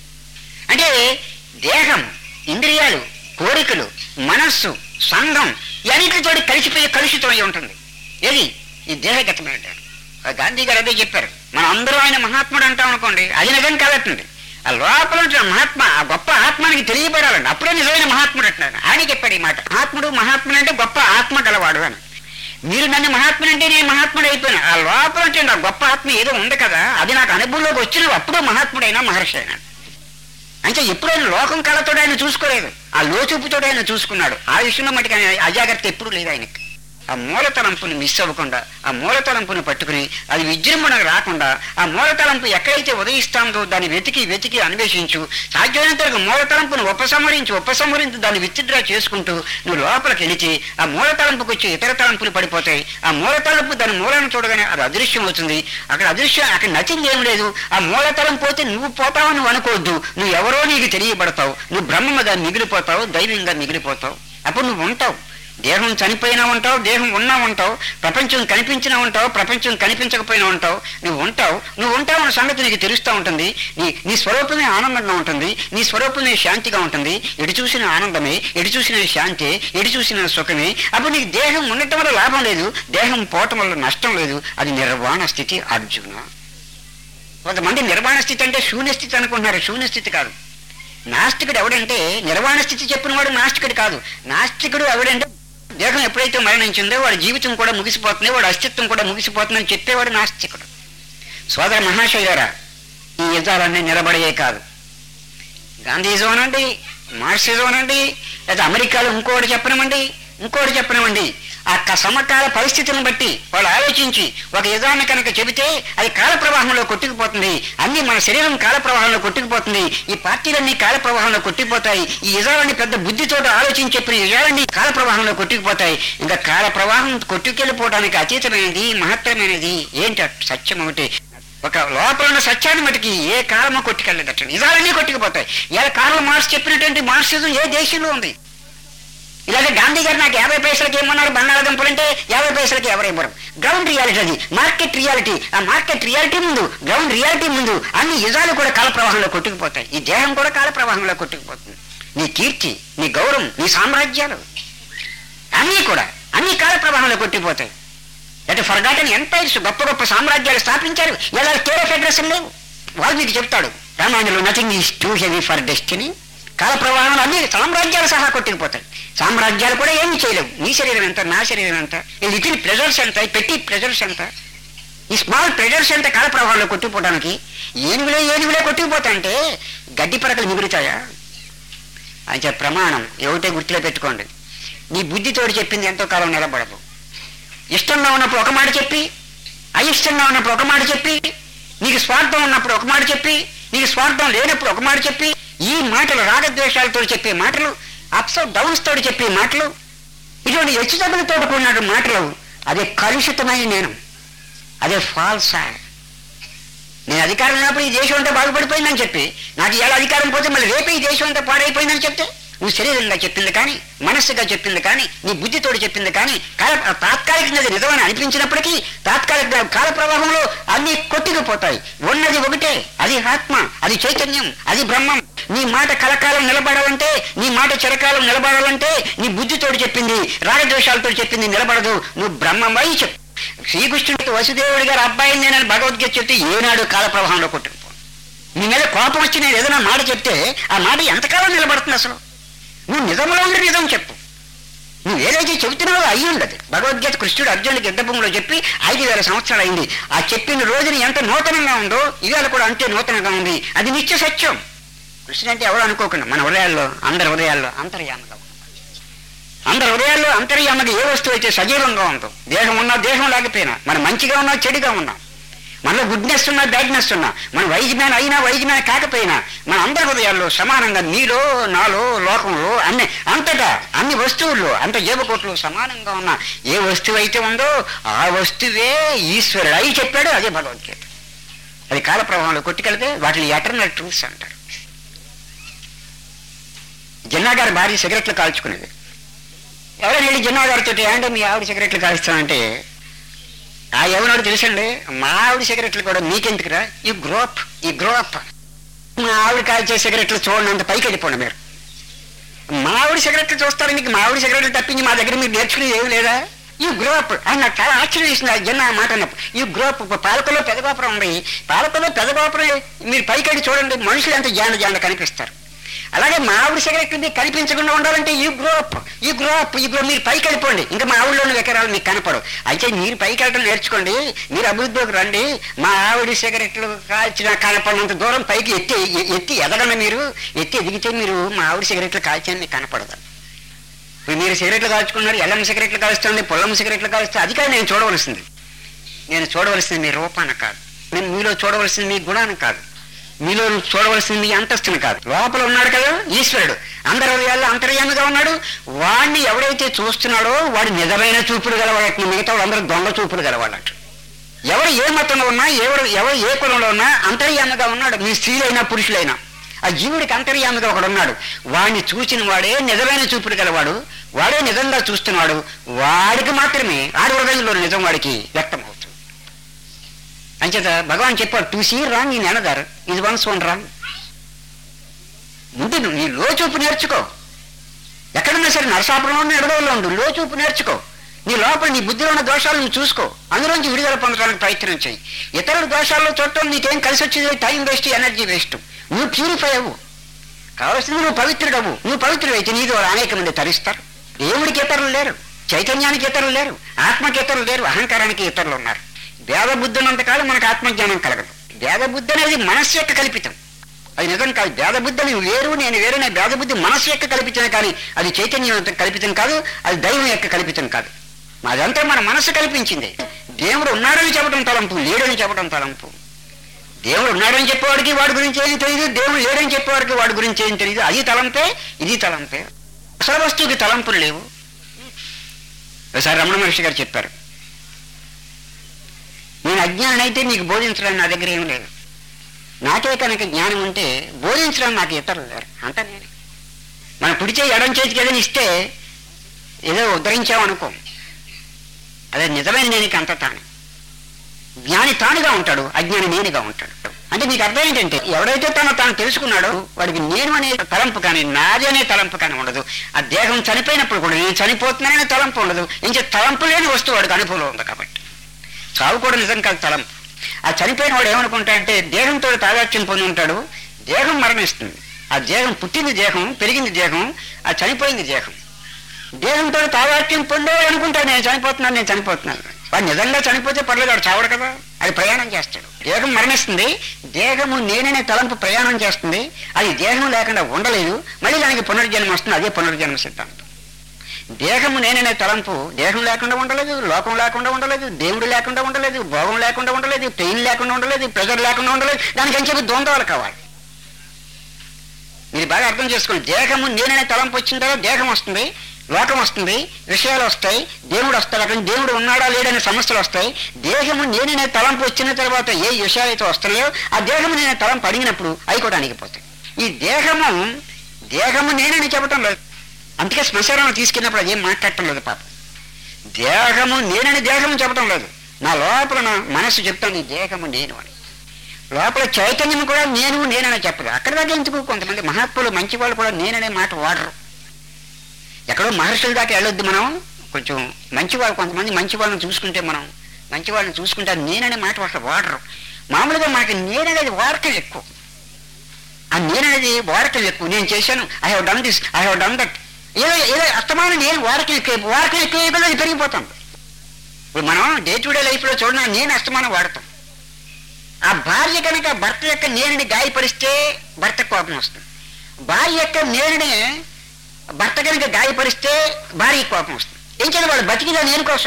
అంటే దేహం ఇంద్రియాలు కోరికలు మనస్సు సంఘం ఇవన్నిటితో కలిసిపోయి కలుషితం అయి ఉంటుంది ఏది ఈ దేహగతమైన ఆ గాంధీ గారు అదే చెప్పారు మనం అందరూ ఆయన మహాత్ముడు అంటాం అనుకోండి అది నిజం కాదటండి ఆ లోపల ఉంటున్న మహాత్మ ఆ గొప్ప ఆత్మానికి తెలియబడాలండి అప్పుడే నిజమైన మహాత్ముడు అంటున్నాడు ఆయన చెప్పాడు ఈ మాట మహాత్ముడు మహాత్ముడు అంటే గొప్ప ఆత్మ గలవాడు అని మీరు నన్ను మహాత్ముడు అంటే నేను మహాత్ముడు అయిపోయాను ఆ లోపల ఉంటే ఆ గొప్ప ఆత్మ ఏదో ఉంది కదా అది నాకు అనుభవంలోకి వచ్చిన అప్పుడు మహాత్ముడైనా మహర్షి అయినా అంటే ఎప్పుడైనా లోకం కళతో ఆయన చూసుకోలేదు ఆ లోచూపుతో ఆయన చూసుకున్నాడు ఆ విషయంలో మటుకు ఆయన అజాగ్రత్త ఎప్పుడు లేదు ఆయనకి ఆ మూలతలంపుని మిస్ అవ్వకుండా ఆ మూలతలంపుని పట్టుకుని అది విజృంభణకు రాకుండా ఆ మూలతలంపు ఎక్కడైతే ఉదయిస్తాందో దాన్ని వెతికి వెతికి అన్వేషించు సాధ్యమైనంత వరకు మూలతలంపును ఉపసంహరించి ఉపసంహరించి దాన్ని విత్డ్రా చేసుకుంటూ నువ్వు లోపలికి వెళితే ఆ మూలతలంపుకి వచ్చి ఇతర తలంపులు పడిపోతాయి ఆ మూలతలంపు దాని మూలను చూడగానే అది అదృశ్యం అవుతుంది అక్కడ అదృశ్యం అక్కడ నచ్చింది ఏం లేదు ఆ మూలతలం పోతే నువ్వు పోతావని నువ్వు అనుకోవద్దు నువ్వు ఎవరో నీకు తెలియబడతావు నువ్వు బ్రహ్మగా మిగిలిపోతావు దైవంగా మిగిలిపోతావు అప్పుడు నువ్వు ఉంటావు దేహం చనిపోయినా ఉంటావు దేహం ఉన్నా ఉంటావు ప్రపంచం కనిపించినా ఉంటావు ప్రపంచం కనిపించకపోయినా ఉంటావు నువ్వు ఉంటావు నువ్వు ఉంటావు అన్న సంగతి నీకు తెలుస్తూ ఉంటుంది నీ నీ స్వరూపమే ఆనందంగా ఉంటుంది నీ స్వరూపమే శాంతిగా ఉంటుంది ఎటు చూసిన ఆనందమే ఎటు చూసిన శాంతి ఎటు చూసిన సుఖమే అప్పుడు నీకు దేహం ఉండటం వల్ల లాభం లేదు దేహం పోవటం వల్ల నష్టం లేదు అది నిర్వాణ స్థితి అర్జున కొంతమంది నిర్వాణ స్థితి అంటే శూన్య స్థితి అనుకుంటున్నారు శూన్య స్థితి కాదు నాస్తికుడు ఎవడంటే నిర్వాణ స్థితి చెప్పిన వాడు నాస్తికుడు కాదు నాస్తికుడు ఎవడంటే దేహం ఎప్పుడైతే మరణించిందో వాడి జీవితం కూడా ముగిసిపోతుంది వాడి అస్తిత్వం కూడా ముగిసిపోతుందని చెప్పేవాడు నాస్తికుడు సోదర మహాశయులారా ఈ యుద్ధాలన్నీ నిలబడయే కాదు గాంధీజం అనండి మార్క్సిజం అనండి లేదా అమెరికాలో ఇంకోటి చెప్పనమండి ఇంకోటి చెప్పనమండి ఆ క- సమకాల పరిస్థితిని బట్టి వాళ్ళు ఆలోచించి ఒక యజాన్ని కనుక చెబితే అది కాల ప్రవాహంలో కొట్టుకుపోతుంది అన్ని మన శరీరం కాల ప్రవాహంలో కొట్టుకుపోతుంది ఈ పార్టీలన్నీ కాల ప్రవాహంలో కొట్టుకుపోతాయి ఈ యజాలన్నీ పెద్ద బుద్ధితో ఆలోచించి చెప్పిన యజాలన్నీ కాల ప్రవాహంలో కొట్టుకుపోతాయి ఇంకా కాల ప్రవాహం కొట్టుకెళ్ళిపోవడానికి అతీతమైనది మహత్తరమైనది ఏంటి ఆ సత్యం ఒకటి ఒక లోపల ఉన్న సత్యాన్ని మటుకి ఏ కాలమో కొట్టుకెళ్ళదట నిజాలన్నీ కొట్టుకుపోతాయి ఇలా కార్ల మార్క్స్ చెప్పినటువంటి మార్క్సిజం ఏ దేశంలో ఉంది ఇలాగే గాంధీ గారు నాకు యాభై పైసలకి ఏమన్నారు బంగాళాదుంపలు అంటే యాభై పైసలకి ఎవరు ఇవ్వరు గ్రౌండ్ రియాలిటీ అది మార్కెట్ రియాలిటీ ఆ మార్కెట్ రియాలిటీ ముందు గ్రౌండ్ రియాలిటీ ముందు అన్ని యుజాలు కూడా కాల ప్రవాహంలో కొట్టుకుపోతాయి ఈ దేహం కూడా కాల ప్రవాహంలో కొట్టుకుపోతుంది నీ కీర్తి నీ గౌరవం నీ సామ్రాజ్యాలు అన్నీ కూడా అన్ని కాల ప్రవాహంలో కొట్టిపోతాయి అంటే ఫర్గాటన్ ఎంపైర్స్ గొప్ప గొప్ప సామ్రాజ్యాలు స్థాపించారు ఎలా కేర్ ఆఫ్ అడ్రస్ లేవు వాళ్ళు మీకు చెప్తాడు రామాయణంలో nothing is too heavy for destiny కాల ప్రవాహంలో అన్ని సామ్రాజ్యాలు సహా కొట్టుకుపోతాయి సామ్రాజ్యాలు కూడా ఏమీ చేయలేవు నీ శరీరం ఎంత నా శరీరం ఎంత ఈ లిటిల్ ప్రెజర్స్ ఎంత ఈ పెట్టి ప్రెజర్స్ ఎంత ఈ స్మాల్ ప్రెజర్స్ ఎంత కాల ప్రవాహంలో కొట్టుకుపోవడానికి ఏనుగులే ఏనుగులే కొట్టుకుపోతాయంటే గడ్డి పరకలు మిగులుతాయా అయితే ప్రమాణం ఏమిటే గుర్తులో పెట్టుకోండి నీ బుద్ధితోటి చెప్పింది ఎంతో కాలం నిలబడదు ఇష్టంగా ఉన్నప్పుడు ఒక మాట చెప్పి అయిష్టంగా ఉన్నప్పుడు ఒక మాట చెప్పి నీకు స్వార్థం ఉన్నప్పుడు ఒక మాట చెప్పి నీకు స్వార్థం లేనప్పుడు ఒక మాట చెప్పి ఈ మాటలు రాగద్వేషాలతో చెప్పే మాటలు అప్స్ డౌన్స్ తోటి చెప్పే మాటలు ఇటువంటి హెచ్చుతగ్గులతో కూడిన మాటలు అదే కలుషితమైన నేను అదే ఫాల్సా నేను అధికారం ఉన్నప్పుడు ఈ దేశం అంతా బాగుపడిపోయిందని చెప్పి నాకు ఎలా అధికారం పోతే మళ్ళీ రేపే ఈ దేశం అంతా పాడైపోయిందని చెప్తే నువ్వు శరీరంగా చెప్పింది కానీ మనస్సుగా చెప్పింది కానీ నీ బుద్ధితోటి చెప్పింది కానీ కాల తాత్కాలికంగా అది నిజమని అనిపించినప్పటికీ తాత్కాలిక కాల ప్రవాహంలో అన్ని కొట్టుకుపోతాయి ఉన్నది ఒకటే అది ఆత్మ అది చైతన్యం అది బ్రహ్మం నీ మాట కలకాలం నిలబడాలంటే నీ మాట చిరకాలం నిలబడాలంటే నీ బుద్ధితోటి చెప్పింది రాగద్వేషాలతో చెప్పింది నిలబడదు నువ్వు బ్రహ్మమై చెప్పు శ్రీకృష్ణుడికి వసుదేవుడి గారు అబ్బాయిని నేనని భగవద్గీత చెప్తే ఏనాడు కాల ప్రవాహంలో కొట్టుకుపో నీ మీద కోపం వచ్చి నేను ఏదైనా మాట చెప్తే ఆ మాట ఎంతకాలం నిలబడుతుంది అసలు నువ్వు నిజంలో ఉండి నిజం చెప్పు నువ్వు ఏదైతే చెబుతున్నావో అయ్యి ఉండదు భగవద్గీత కృష్ణుడు అర్జునుడికి యుద్ధభూమిలో చెప్పి ఐదు వేల సంవత్సరాలు అయింది ఆ చెప్పిన రోజుని ఎంత నూతనంగా ఉందో ఇవాళ కూడా అంతే నూతనంగా ఉంది అది నిత్య సత్యం కృష్ణుడు అంటే ఎవరు అనుకోకుండా మన హృదయాల్లో అందరి హృదయాల్లో అంతర్యామగా ఉంది. అందరి హృదయాల్లో అంతర్యామగా ఏ వస్తువు అయితే సజీవంగా ఉందో దేహం ఉన్నా దేహం లేకపోయినా మన మంచిగా ఉన్నా చెడుగా ఉన్నా మనలో గుడ్నెస్ ఉన్నా బ్యాడ్నెస్ ఉన్నా మన వైజ్ఞానం అయినా వైజ్ఞానం కాకపోయినా మన అందరి హృదయాల్లో సమానంగా నీలో నాలో లోకంలో అన్ని అంతటా అన్ని వస్తువుల్లో అంత జీవకోట్లు సమానంగా ఉన్న ఏ వస్తువు అయితే ఉందో ఆ వస్తువే ఈశ్వరుడు అయి చెప్పాడు అదే భగవద్గీత అది కాల ప్రవాహంలో కొట్టుకెళ్తే వాటిని ఎటర్నల్ ట్రూత్స్ అంటారు జిన్నా గారి భార్య సిగరెట్లు కాల్చుకునేది ఎవరైనా వెళ్ళి జిన్నా గారితో అంటే మీ ఆవిడ సిగరెట్లు కాల్స్తానంటే ఆ ఎవనాడు తెలుసండి మా ఆవిడ సిగరెట్లు కూడా మీకెందుకురా ఈ గ్రోప్ ఈ గ్రోప్ మా ఆవిడ కాల్చే సిగరెట్లు చూడండి అంత పైకి వెళ్ళిపోండి మీరు మా ఆవిడ సిగరెట్లు చూస్తారు మీకు మా ఆవిడ సిగరెట్లు తప్పించి మా దగ్గర మీరు నేర్చుకునేది ఏమి లేదా ఈ గ్రోప్ అని నాకు చాలా ఆశ్చర్యం వేసింది ఆ జన్న ఆ మాట అన్నప్పుడు ఈ గ్రోప్ పాలకులో పెదగోపురం ఉంది పాలకులో పెదగోపురం మీరు పైకి వెళ్ళి చూడండి మనుషులు ఎంత జాండ జాండ కనిపిస్తారు అలాగే మా ఆవిడ సిగరెట్లు మీకు కనిపించకుండా ఉండాలంటే ఈ గ్రోప్ ఈ గ్రోప్ ఈ గ్రోప్ మీరు పైకి వెళ్ళిపోండి ఇంకా మా ఆవిడలోని వికరాలు మీకు కనపడవు అయితే మీరు పైకి వెళ్ళడం నేర్చుకోండి మీరు అభివృద్ధిలోకి రండి మా ఆవిడ సిగరెట్లు కాల్చిన కనపడినంత దూరం పైకి ఎత్తి ఎత్తి ఎదగండి మీరు ఎత్తి ఎదిగితే మీరు మా ఆవిడ సిగరెట్లు కాల్చని మీకు కనపడదు ఇప్పుడు మీరు సిగరెట్లు కాల్చుకున్నారు ఎల్లం సిగరెట్లు కాలుస్తుంది పొల్లం సిగరెట్లు కాలుస్తే అది కాదు నేను చూడవలసింది నేను చూడవలసింది మీ రూపాన్ని కాదు నేను మీలో చూడవలసింది మీ గుణాన్ని కాదు మీలో చూడవలసింది మీ అంతస్తుని కాదు లోపల ఉన్నాడు కదా ఈశ్వరుడు అందరి హృదయాల్లో అంతర్యామిగా ఉన్నాడు వాడిని ఎవడైతే చూస్తున్నాడో వాడు నిజమైన చూపులు గలవాడట మిగతా వాళ్ళందరూ దొంగ చూపులు గలవాడట ఎవరు ఏ మతంలో ఉన్నా ఎవరు ఎవరు ఏ కులంలో ఉన్నా అంతర్యామిగా ఉన్నాడు మీ స్త్రీలైనా పురుషులైనా ఆ జీవుడికి అంతర్యామిగా ఒకడు ఉన్నాడు వాడిని చూసిన వాడే నిజమైన చూపుడు గలవాడు వాడే నిజంగా చూస్తున్నాడు వాడికి మాత్రమే ఆడి హృదయంలో నిజం వాడికి వ్యక్తమవుతుంది అంచేత భగవాన్ చెప్పాడు to see wrong in another ఇది వన్స్ వన్ రాంగ్ ముందు నువ్వు నీ లోచూపు నేర్చుకో ఎక్కడున్నా సరే నరసాపురంలో ఎడదవుల్లో ఉండు లోచూపు నేర్చుకో నీ లోపల నీ బుద్ధిలో ఉన్న దోషాలు నువ్వు చూసుకో అందులోంచి విడుదల పొందడానికి ప్రయత్నం చేయి ఇతరుల దోషాల్లో చూడటం నీకేం కలిసి వచ్చేది టైం వేస్ట్ ఎనర్జీ వేస్ట్ నువ్వు ప్యూరిఫై అవ్వు కావాల్సింది నువ్వు పవిత్రుడు అవ్వు నువ్వు పవిత్రుడు అయితే నీ ద్వారా అనేక మంది తరిస్తారు దేవుడికి ఇతరులు లేరు చైతన్యానికి ఇతరులు లేరు ఆత్మకి ఇతరులు లేరు అహంకారానికి ఇతరులు ఉన్నారు వేద బుద్ధి ఉన్నంతకాలం మనకు ఆత్మజ్ఞానం కలగదు వేద బుద్ధి అనేది మనస్సు యొక్క కల్పితం అది నిజం కాదు భేద బుద్ధి అని వేరు నేను వేరు అనే భేద బుద్ధి మనస్సు యొక్క కల్పితమే కానీ అది చైతన్యం యొక్క కల్పితం కాదు అది దైవం యొక్క కల్పితం కాదు అదంతా మన మనసు కల్పించింది దేవుడు ఉన్నాడని చెప్పడం తలంపు లేడని చెప్పడం తలంపు దేవుడు ఉన్నాడని చెప్పేవాడికి వాడి గురించి ఏం తెలియదు దేవుడు లేడని చెప్పేవాడికి వాడి గురించి ఏం తెలియదు అది తలంపే ఇది తలంపే అసలు వస్తువుకి తలంపులు లేవు ఒకసారి రమణ మహర్షి గారు చెప్పారు నేను అజ్ఞానం అయితే మీకు బోధించడానికి నా దగ్గర ఏం లేదు నాకే కనుక జ్ఞానం ఉంటే బోధించడానికి నాకు ఇతరులు లేరు అంతా నేను మన కుడిచే ఎడం చేతికి ఏదైనా ఇస్తే ఏదో ఉద్ధరించామనుకో అదే నిజమైన నేనికి అంత తాను జ్ఞాని తానుగా ఉంటాడు అజ్ఞాని నేనుగా ఉంటాడు అంటే మీకు అర్థం ఏంటంటే ఎవడైతే తను తాను తెలుసుకున్నాడో వాడికి నేను అనే తలంపు కానీ నాది అనే తలంపు కానీ ఉండదు ఆ దేహం చనిపోయినప్పుడు కూడా నేను చనిపోతున్నాననే తలంపు ఉండదు ఇంకే తలంపు లేని వస్తువు వాడికి అనుభవంలో ఉంది కాబట్టి చావు కూడా నిజం కాదు తలంపు ఆ చనిపోయిన వాడు ఏమనుకుంటా అంటే దేహంతో తాదాత్యం పొంది ఉంటాడు దేహం మరణిస్తుంది ఆ దేహం పుట్టింది దేహం పెరిగింది దేహం ఆ చనిపోయింది దేహం దేహంతో తాదాత్యం పొందేవాడు అనుకుంటాడు నేను చనిపోతున్నాను నేను చనిపోతున్నాను వాడు నిజంగా చనిపోతే పర్లేదు వాడు చావడు కదా అది ప్రయాణం చేస్తాడు దేహం మరణిస్తుంది దేహము నేననే తలంపు ప్రయాణం చేస్తుంది అది దేహం లేకుండా ఉండలేదు మళ్ళీ దానికి పునర్జన్మ వస్తుంది అదే పునర్జన్మ సిద్ధాంతం దేహము నేననే తలంపు దేహం లేకుండా ఉండలేదు లోకం లేకుండా ఉండలేదు దేవుడు లేకుండా ఉండలేదు భోగం లేకుండా ఉండలేదు పెయిన్ లేకుండా ఉండలేదు ప్రెజర్ లేకుండా ఉండలేదు దానికి అని చెప్పి ద్వంద్వాలు కావాలి మీరు బాగా అర్థం చేసుకోండి దేహము నేననే తలంపు వచ్చిన తర్వాత దేహం వస్తుంది లోకం వస్తుంది విషయాలు వస్తాయి దేవుడు వస్తాడు అక్కడ దేవుడు ఉన్నాడా లేడనే సమస్యలు వస్తాయి దేహము నేననే తలంపు వచ్చిన తర్వాత ఏ విషయాలు అయితే వస్తాయో ఆ దేహము నేనే తలంపు అడిగినప్పుడు అవి కూడా అణిగిపోతాయి ఈ దేహము దేహము నేనని చెప్పటం లేదు అందుకే శ్మశానం తీసుకెళ్ళినప్పుడు అదేం మాట్లాడటం లేదు పాప దేహము నేనని దేహము చెప్పటం లేదు నా లోపల నా మనసు చెప్తాను ఈ దేహము నేను అని లోపల చైతన్యం కూడా నేను నేననే చెప్పదు అక్కడ దాకా ఎందుకు కొంతమంది మహాత్ములు మంచి వాళ్ళు కూడా నేననే మాట వాడరు ఎక్కడో మహర్షుల దాకా వెళ్ళొద్దు మనం కొంచెం మంచి వాళ్ళు కొంతమంది మంచి వాళ్ళని చూసుకుంటే మనం మంచి వాళ్ళని చూసుకుంటే అది నేననే మాట అసలు వాడరు మామూలుగా మనకి నేననేది వాడకం ఎక్కువ ఆ నేననేది వాడకం ఎక్కువ నేను చేశాను I have done this I have done that ఏదో ఏదో అస్తమానం నేను వాడకం ఎక్కువ వాడకం ఎక్కువ అయిపోతే అది పెరిగిపోతాం ఇప్పుడు మనం డే టు డే లైఫ్లో చూడడం నేను అస్తమానం వాడతాం ఆ భార్య కనుక భర్త యొక్క నేనుని గాయపరిస్తే భర్త కోపం వస్తుంది భార్య యొక్క నేనుని భర్త కనుక గాయపరిస్తే భార్య కోపం వస్తుంది ఏం చేయాలి వాడు బతికిదా నేను కోసం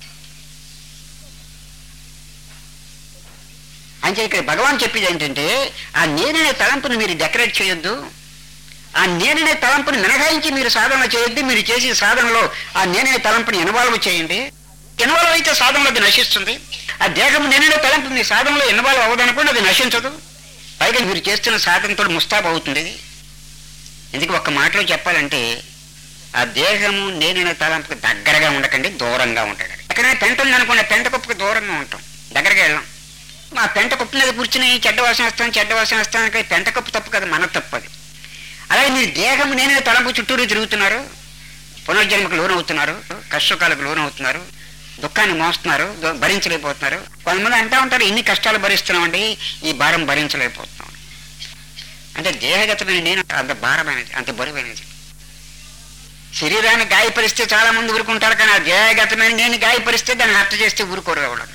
అంటే ఇక్కడ భగవాన్ చెప్పేది ఏంటంటే ఆ నేననే తలంపుని మీరు డెకరేట్ చేయొద్దు ఆ నేననే తలంపుని మినహాయించి మీరు సాధన చేయొద్దు మీరు చేసే సాధనలో ఆ నేననే తలంపుని ఇన్వాల్వ్ చేయండి ఇన్వాల్వ్ అయితే సాధనలో అది నశిస్తుంది ఆ దేహం నేననే తలంపు మీ సాధనలో ఇన్వాల్వ్ అవ్వదనుకోండి అది నశించదు పైగా మీరు చేస్తున్న సాధనతో ముస్తాబ్ అవుతుంది ఇది ఎందుకు ఒక్క మాటలో చెప్పాలంటే ఆ దేహము నేననే తలంపుకి దగ్గరగా ఉండకండి దూరంగా ఉంటాడు ఎక్కడైనా పెంట ఉందనుకోండి పెంట కుప్పకి దూరంగా ఉంటాం దగ్గరగా వెళ్ళాం మా పెంట కుప్ప మీద కూర్చుని చెడ్డ వాసన వస్తాం చెడ్డ వాసన వస్తాం అంటే పెంట కుప్ప తప్పు కదా మన తప్పు అది అలాగే మీరు దేహము నేనే తలంపు చుట్టూరు తిరుగుతున్నారు పునర్జన్మకు లోనవుతున్నారు కష్టకాలకు లోనవుతున్నారు దుఃఖాన్ని మోస్తున్నారు దు- భరించలేకపోతున్నారు కొంతమంది అంటా ఉంటారు ఇన్ని కష్టాలు భరిస్తున్నామండి ఈ భారం భరించలేకపోతున్నాం అంటే దేహగతమైన నేను అంత భారమైనది అంత బరువైనది శరీరాన్ని గాయపరిస్తే చాలా మంది ఊరుకుంటారు కానీ ఆ దేహగతమైన నేను గాయపరిస్తే దాన్ని హత్య చేస్తే ఊరుకోరు ఎవరు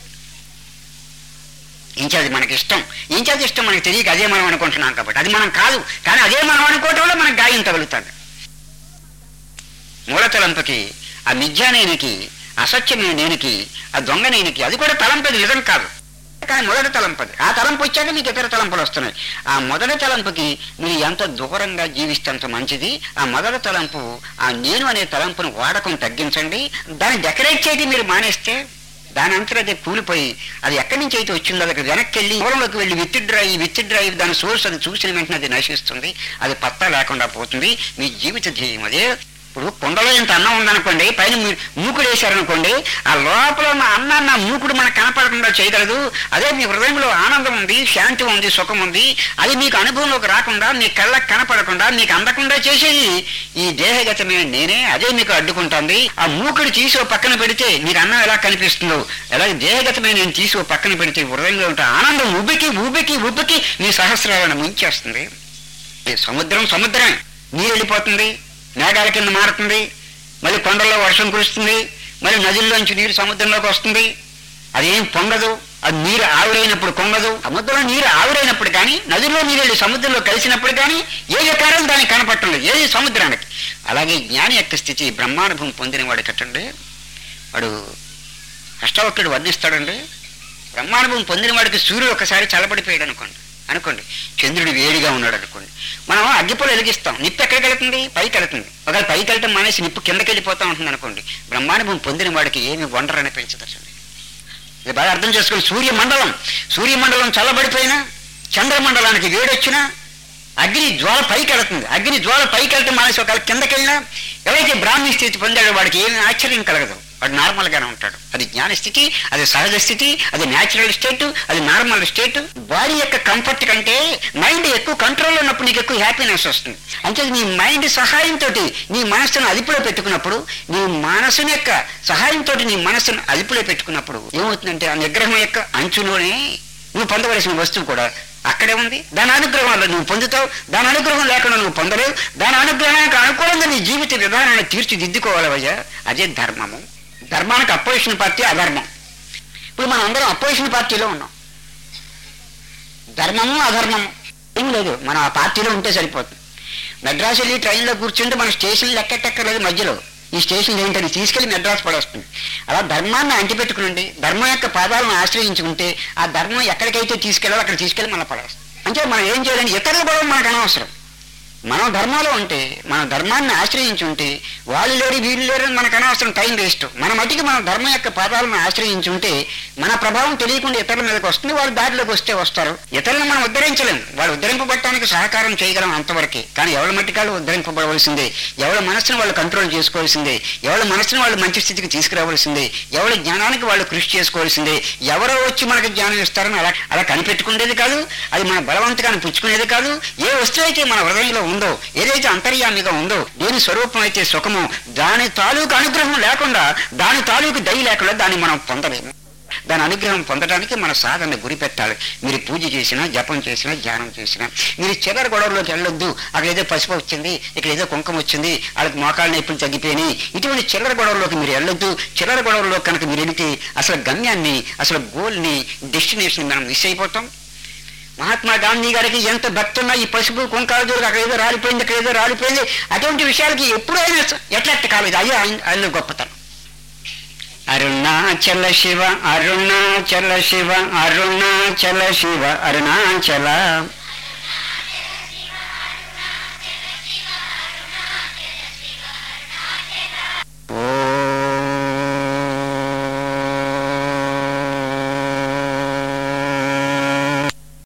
ఇంచది మనకి ఇష్టం ఇంచది ఇష్టం మనకి తెలియక అదే మనం అనుకుంటున్నాం కాబట్టి అది మనం కాదు కానీ అదే మనం అనుకోవటం వల్ల మనకు గాయం తగులుతుంది మూలతలంపుకి ఆ మిథ్యానేనికి అసత్యమైన నేనికి ఆ దొంగ నేనికి అది కూడా తలంపది నిజం కాదు కానీ మొదటి తలంపది ఆ తలంపు వచ్చాక మీకు ఇతర తలంపులు వస్తున్నాయి ఆ మొదటి తలంపుకి మీరు ఎంత దూరంగా జీవిస్తే అంత మంచిది ఆ మొదటి తలంపు ఆ నేను అనే తలంపును వాడకం తగ్గించండి దాన్ని డెకరేట్ చేయడం మీరు మానేస్తే దాని అంతా అదే కూలిపోయి అది ఎక్కడి నుంచి అయితే వచ్చిందో అది వెనక్కి వెళ్ళి మూలంలోకి వెళ్ళి విత్ డ్రైవ్ విత్ డ్రైవ్ దాని సోర్స్ అది చూసిన వెంటనే అది నశిస్తుంది అది పత్తా లేకుండా పోతుంది మీ జీవిత ధ్యేయం అదే ఇప్పుడు కుండలో ఇంత అన్నం ఉందనుకోండి పైన మీరు మూకుడు వేశారనుకోండి ఆ లోపల ఉన్న అన్నాన్ని ఆ మూకుడు మనకు కనపడకుండా చేయగలదు అదే మీ హృదయంలో ఆనందం ఉంది శాంతి ఉంది సుఖం ఉంది అది మీకు అనుభవంలోకి రాకుండా మీ కళ్ళకు కనపడకుండా మీకు అందకుండా చేసేది ఈ దేహగతమైన నేనే అదే మీకు అడ్డుకుంటుంది ఆ మూకుడు తీసి ఓ పక్కన పెడితే మీకు అన్నం ఎలా కనిపిస్తుందో అలాగే దేహగతమైన నేను తీసి ఓ పక్కన పెడితే హృదయంలో ఉంటే ఆనందం ఉబ్బికి ఉబ్బికి ఉబ్బికి మీ సహస్రాలను ముంచేస్తుంది ఈ సముద్రం సముద్రమే నీరు వెళ్ళిపోతుంది మేఘాల కింద మారుతుంది మళ్ళీ కొండల్లో వర్షం కురుస్తుంది మళ్ళీ నదుల్లోంచి నీరు సముద్రంలోకి వస్తుంది అదేం పొంగదు అది నీరు ఆవిరైనప్పుడు పొంగదు సముద్రంలో నీరు ఆవిరైనప్పుడు కానీ నదిలో నీరు వెళ్ళి సముద్రంలో కలిసినప్పుడు కానీ ఏ కారణం దానికి కనపడటం లేదు ఏది సముద్రానికి అలాగే జ్ఞాని యొక్క స్థితి బ్రహ్మానుభవం పొందిన వాడు కట్టండి వాడు అష్టావక్రుడు వర్ణిస్తాడండి బ్రహ్మానుభవం పొందిన వాడికి సూర్యుడు ఒకసారి చల్లబడిపోయాడు అనుకోండి అనుకోండి చంద్రుడు వేడిగా ఉన్నాడు అనుకోండి మనం అగ్గిపొలు వెలిగిస్తాం నిప్పు ఎక్కడికి వెళ్తుంది పైకి వెళ్తుంది ఒకవేళ పైకి వెళ్ళటం మానేసి నిప్పు కిందకి వెళ్ళిపోతా ఉంటుంది అనుకోండి బ్రహ్మానుభవం పొందిన వాడికి ఏమి వండర్ అనిపించదు అసలు ఇది బాగా అర్థం చేసుకోండి సూర్యమండలం సూర్యమండలం చల్లబడిపోయినా చంద్రమండలానికి వేడొచ్చినా అగ్ని జ్వాల పైకి వెళుతుంది అగ్ని జ్వాల పైకి వెళ్తే మానేసి ఒకవేళ కిందకి వెళ్ళినా ఎవరైతే బ్రాహ్మీ స్థితి పొందాడో వాడికి ఏమి ఆశ్చర్యం కలగదు వాడు నార్మల్గానే ఉంటాడు అది జ్ఞాన స్థితి అది సహజ స్థితి అది న్యాచురల్ స్టేట్ అది నార్మల్ స్టేట్ బాడీ యొక్క కంఫర్ట్ కంటే మైండ్ ఎక్కువ కంట్రోల్ ఉన్నప్పుడు నీకు ఎక్కువ హ్యాపీనెస్ వస్తుంది అంటే నీ మైండ్ సహాయంతో నీ మనస్సును అదుపులో పెట్టుకున్నప్పుడు నీ మనసుని యొక్క సహాయంతో నీ మనస్సును అదుపులో పెట్టుకున్నప్పుడు ఏమవుతుందంటే ఆ నిగ్రహం యొక్క అంచులోనే నువ్వు పొందవలసిన వస్తువు కూడా అక్కడే ఉంది దాని అనుగ్రహం వల్ల నువ్వు పొందుతావు దాని అనుగ్రహం లేకుండా నువ్వు పొందలేవు దాని అనుగ్రహానికి అనుకూలంగా నీ జీవిత విధానాన్ని తీర్చిదిద్దుకోవాలి వయ్యా అదే ధర్మము ధర్మానికి అపోజిషన్ పార్టీ అధర్మం ఇప్పుడు మనం అందరం అపోజిషన్ పార్టీలో ఉన్నాం ధర్మము అధర్మము ఏం లేదు మనం ఆ పార్టీలో ఉంటే సరిపోతుంది మెడ్రాస్ వెళ్ళి ట్రైన్లో కూర్చుంటే మన స్టేషన్ లెక్కెట్టక్కర్లేదు మధ్యలో ఈ స్టేషన్ ఏంటని తీసుకెళ్లి మెడ్రాస్ పడేస్తుంది అలా ధర్మాన్ని అంటిపెట్టుకునండి ధర్మం యొక్క పాదాలను ఆశ్రయించుకుంటే ఆ ధర్మం ఎక్కడికైతే తీసుకెళ్ళాలో అక్కడ తీసుకెళ్ళి మన పడేస్తుంది అంటే మనం ఏం చేయాలంటే ఇతరుల గొడవ మనకు అనవసరం మనం ధర్మంలో ఉంటే మన ధర్మాన్ని ఆశ్రయించి ఉంటే వాళ్ళు లేరు వీళ్ళు లేరు అని మనకు అనవసరం టైం వేస్ట్ మన మట్టికి మన ధర్మం యొక్క పాదాలను ఆశ్రయించి ఉంటే మన ప్రభావం తెలియకుండా ఇతరుల మీదకి వస్తుంది వాళ్ళు దారిలోకి వస్తే వస్తారు ఇతరులను మనం ఉద్ధరించలేం వాళ్ళు ఉద్ధరింపబడటానికి సహకారం చేయగలం అంతవరకే కానీ ఎవరి మట్టికాళ్ళు ఉద్ధరింపబడవలసిందే ఎవరి మనస్సును వాళ్ళు కంట్రోల్ చేసుకోవాల్సిందే ఎవరి మనస్సును వాళ్ళు మంచి స్థితికి తీసుకురావాల్సిందే ఎవరి జ్ఞానానికి వాళ్ళు కృషి చేసుకోవాల్సిందే ఎవరో వచ్చి మనకు జ్ఞానం ఇస్తారని అలా అలా కనిపెట్టుకునేది కాదు అది మన బలవంతగాన్ని పుచ్చుకునేది కాదు ఏ వస్తువు అయితే మన హృదయంలో ఉందో ఏదైతే అంతర్యామిగా ఉందో దేని స్వరూపం అయితే సుఖమో దాని తాలూకు అనుగ్రహం లేకుండా దాని తాలూకు దయ లేకుండా దాన్ని మనం పొందలేము దాని అనుగ్రహం పొందడానికి మన సాధన గురి పెట్టాలి మీరు పూజ చేసినా జపం చేసినా ధ్యానం చేసినా మీరు చివరి గొడవలోకి వెళ్ళొద్దు అక్కడ ఏదో పసుపు వచ్చింది ఇక్కడ ఏదో కుంకం వచ్చింది వాళ్ళకి మోకాళ్ళ నొప్పులు తగ్గిపోయినాయి ఇటువంటి చిల్లర గొడవలోకి మీరు వెళ్ళొద్దు చిల్లర గొడవల్లో కనుక మీరు వెళితే అసలు గమ్యాన్ని అసలు గోల్ని డెస్టినేషన్ మనం మిస్ అయిపోతాం మహాత్మా గాంధీ గారికి ఎంత భక్తి ఉన్నా ఈ పసుపు కుంకాల జోలికి అక్కడ ఏదో రాలిపోయింది ఇక్కడ ఏదో రాలిపోయింది అటువంటి విషయాలకి ఎప్పుడైనా ఎట్లెట్ట కాలేదు అయ్యో ఆయన ఆయన గొప్పతనం అరుణాచల శివ అరుణాచల శివ అరుణాచల శివ అరుణాచల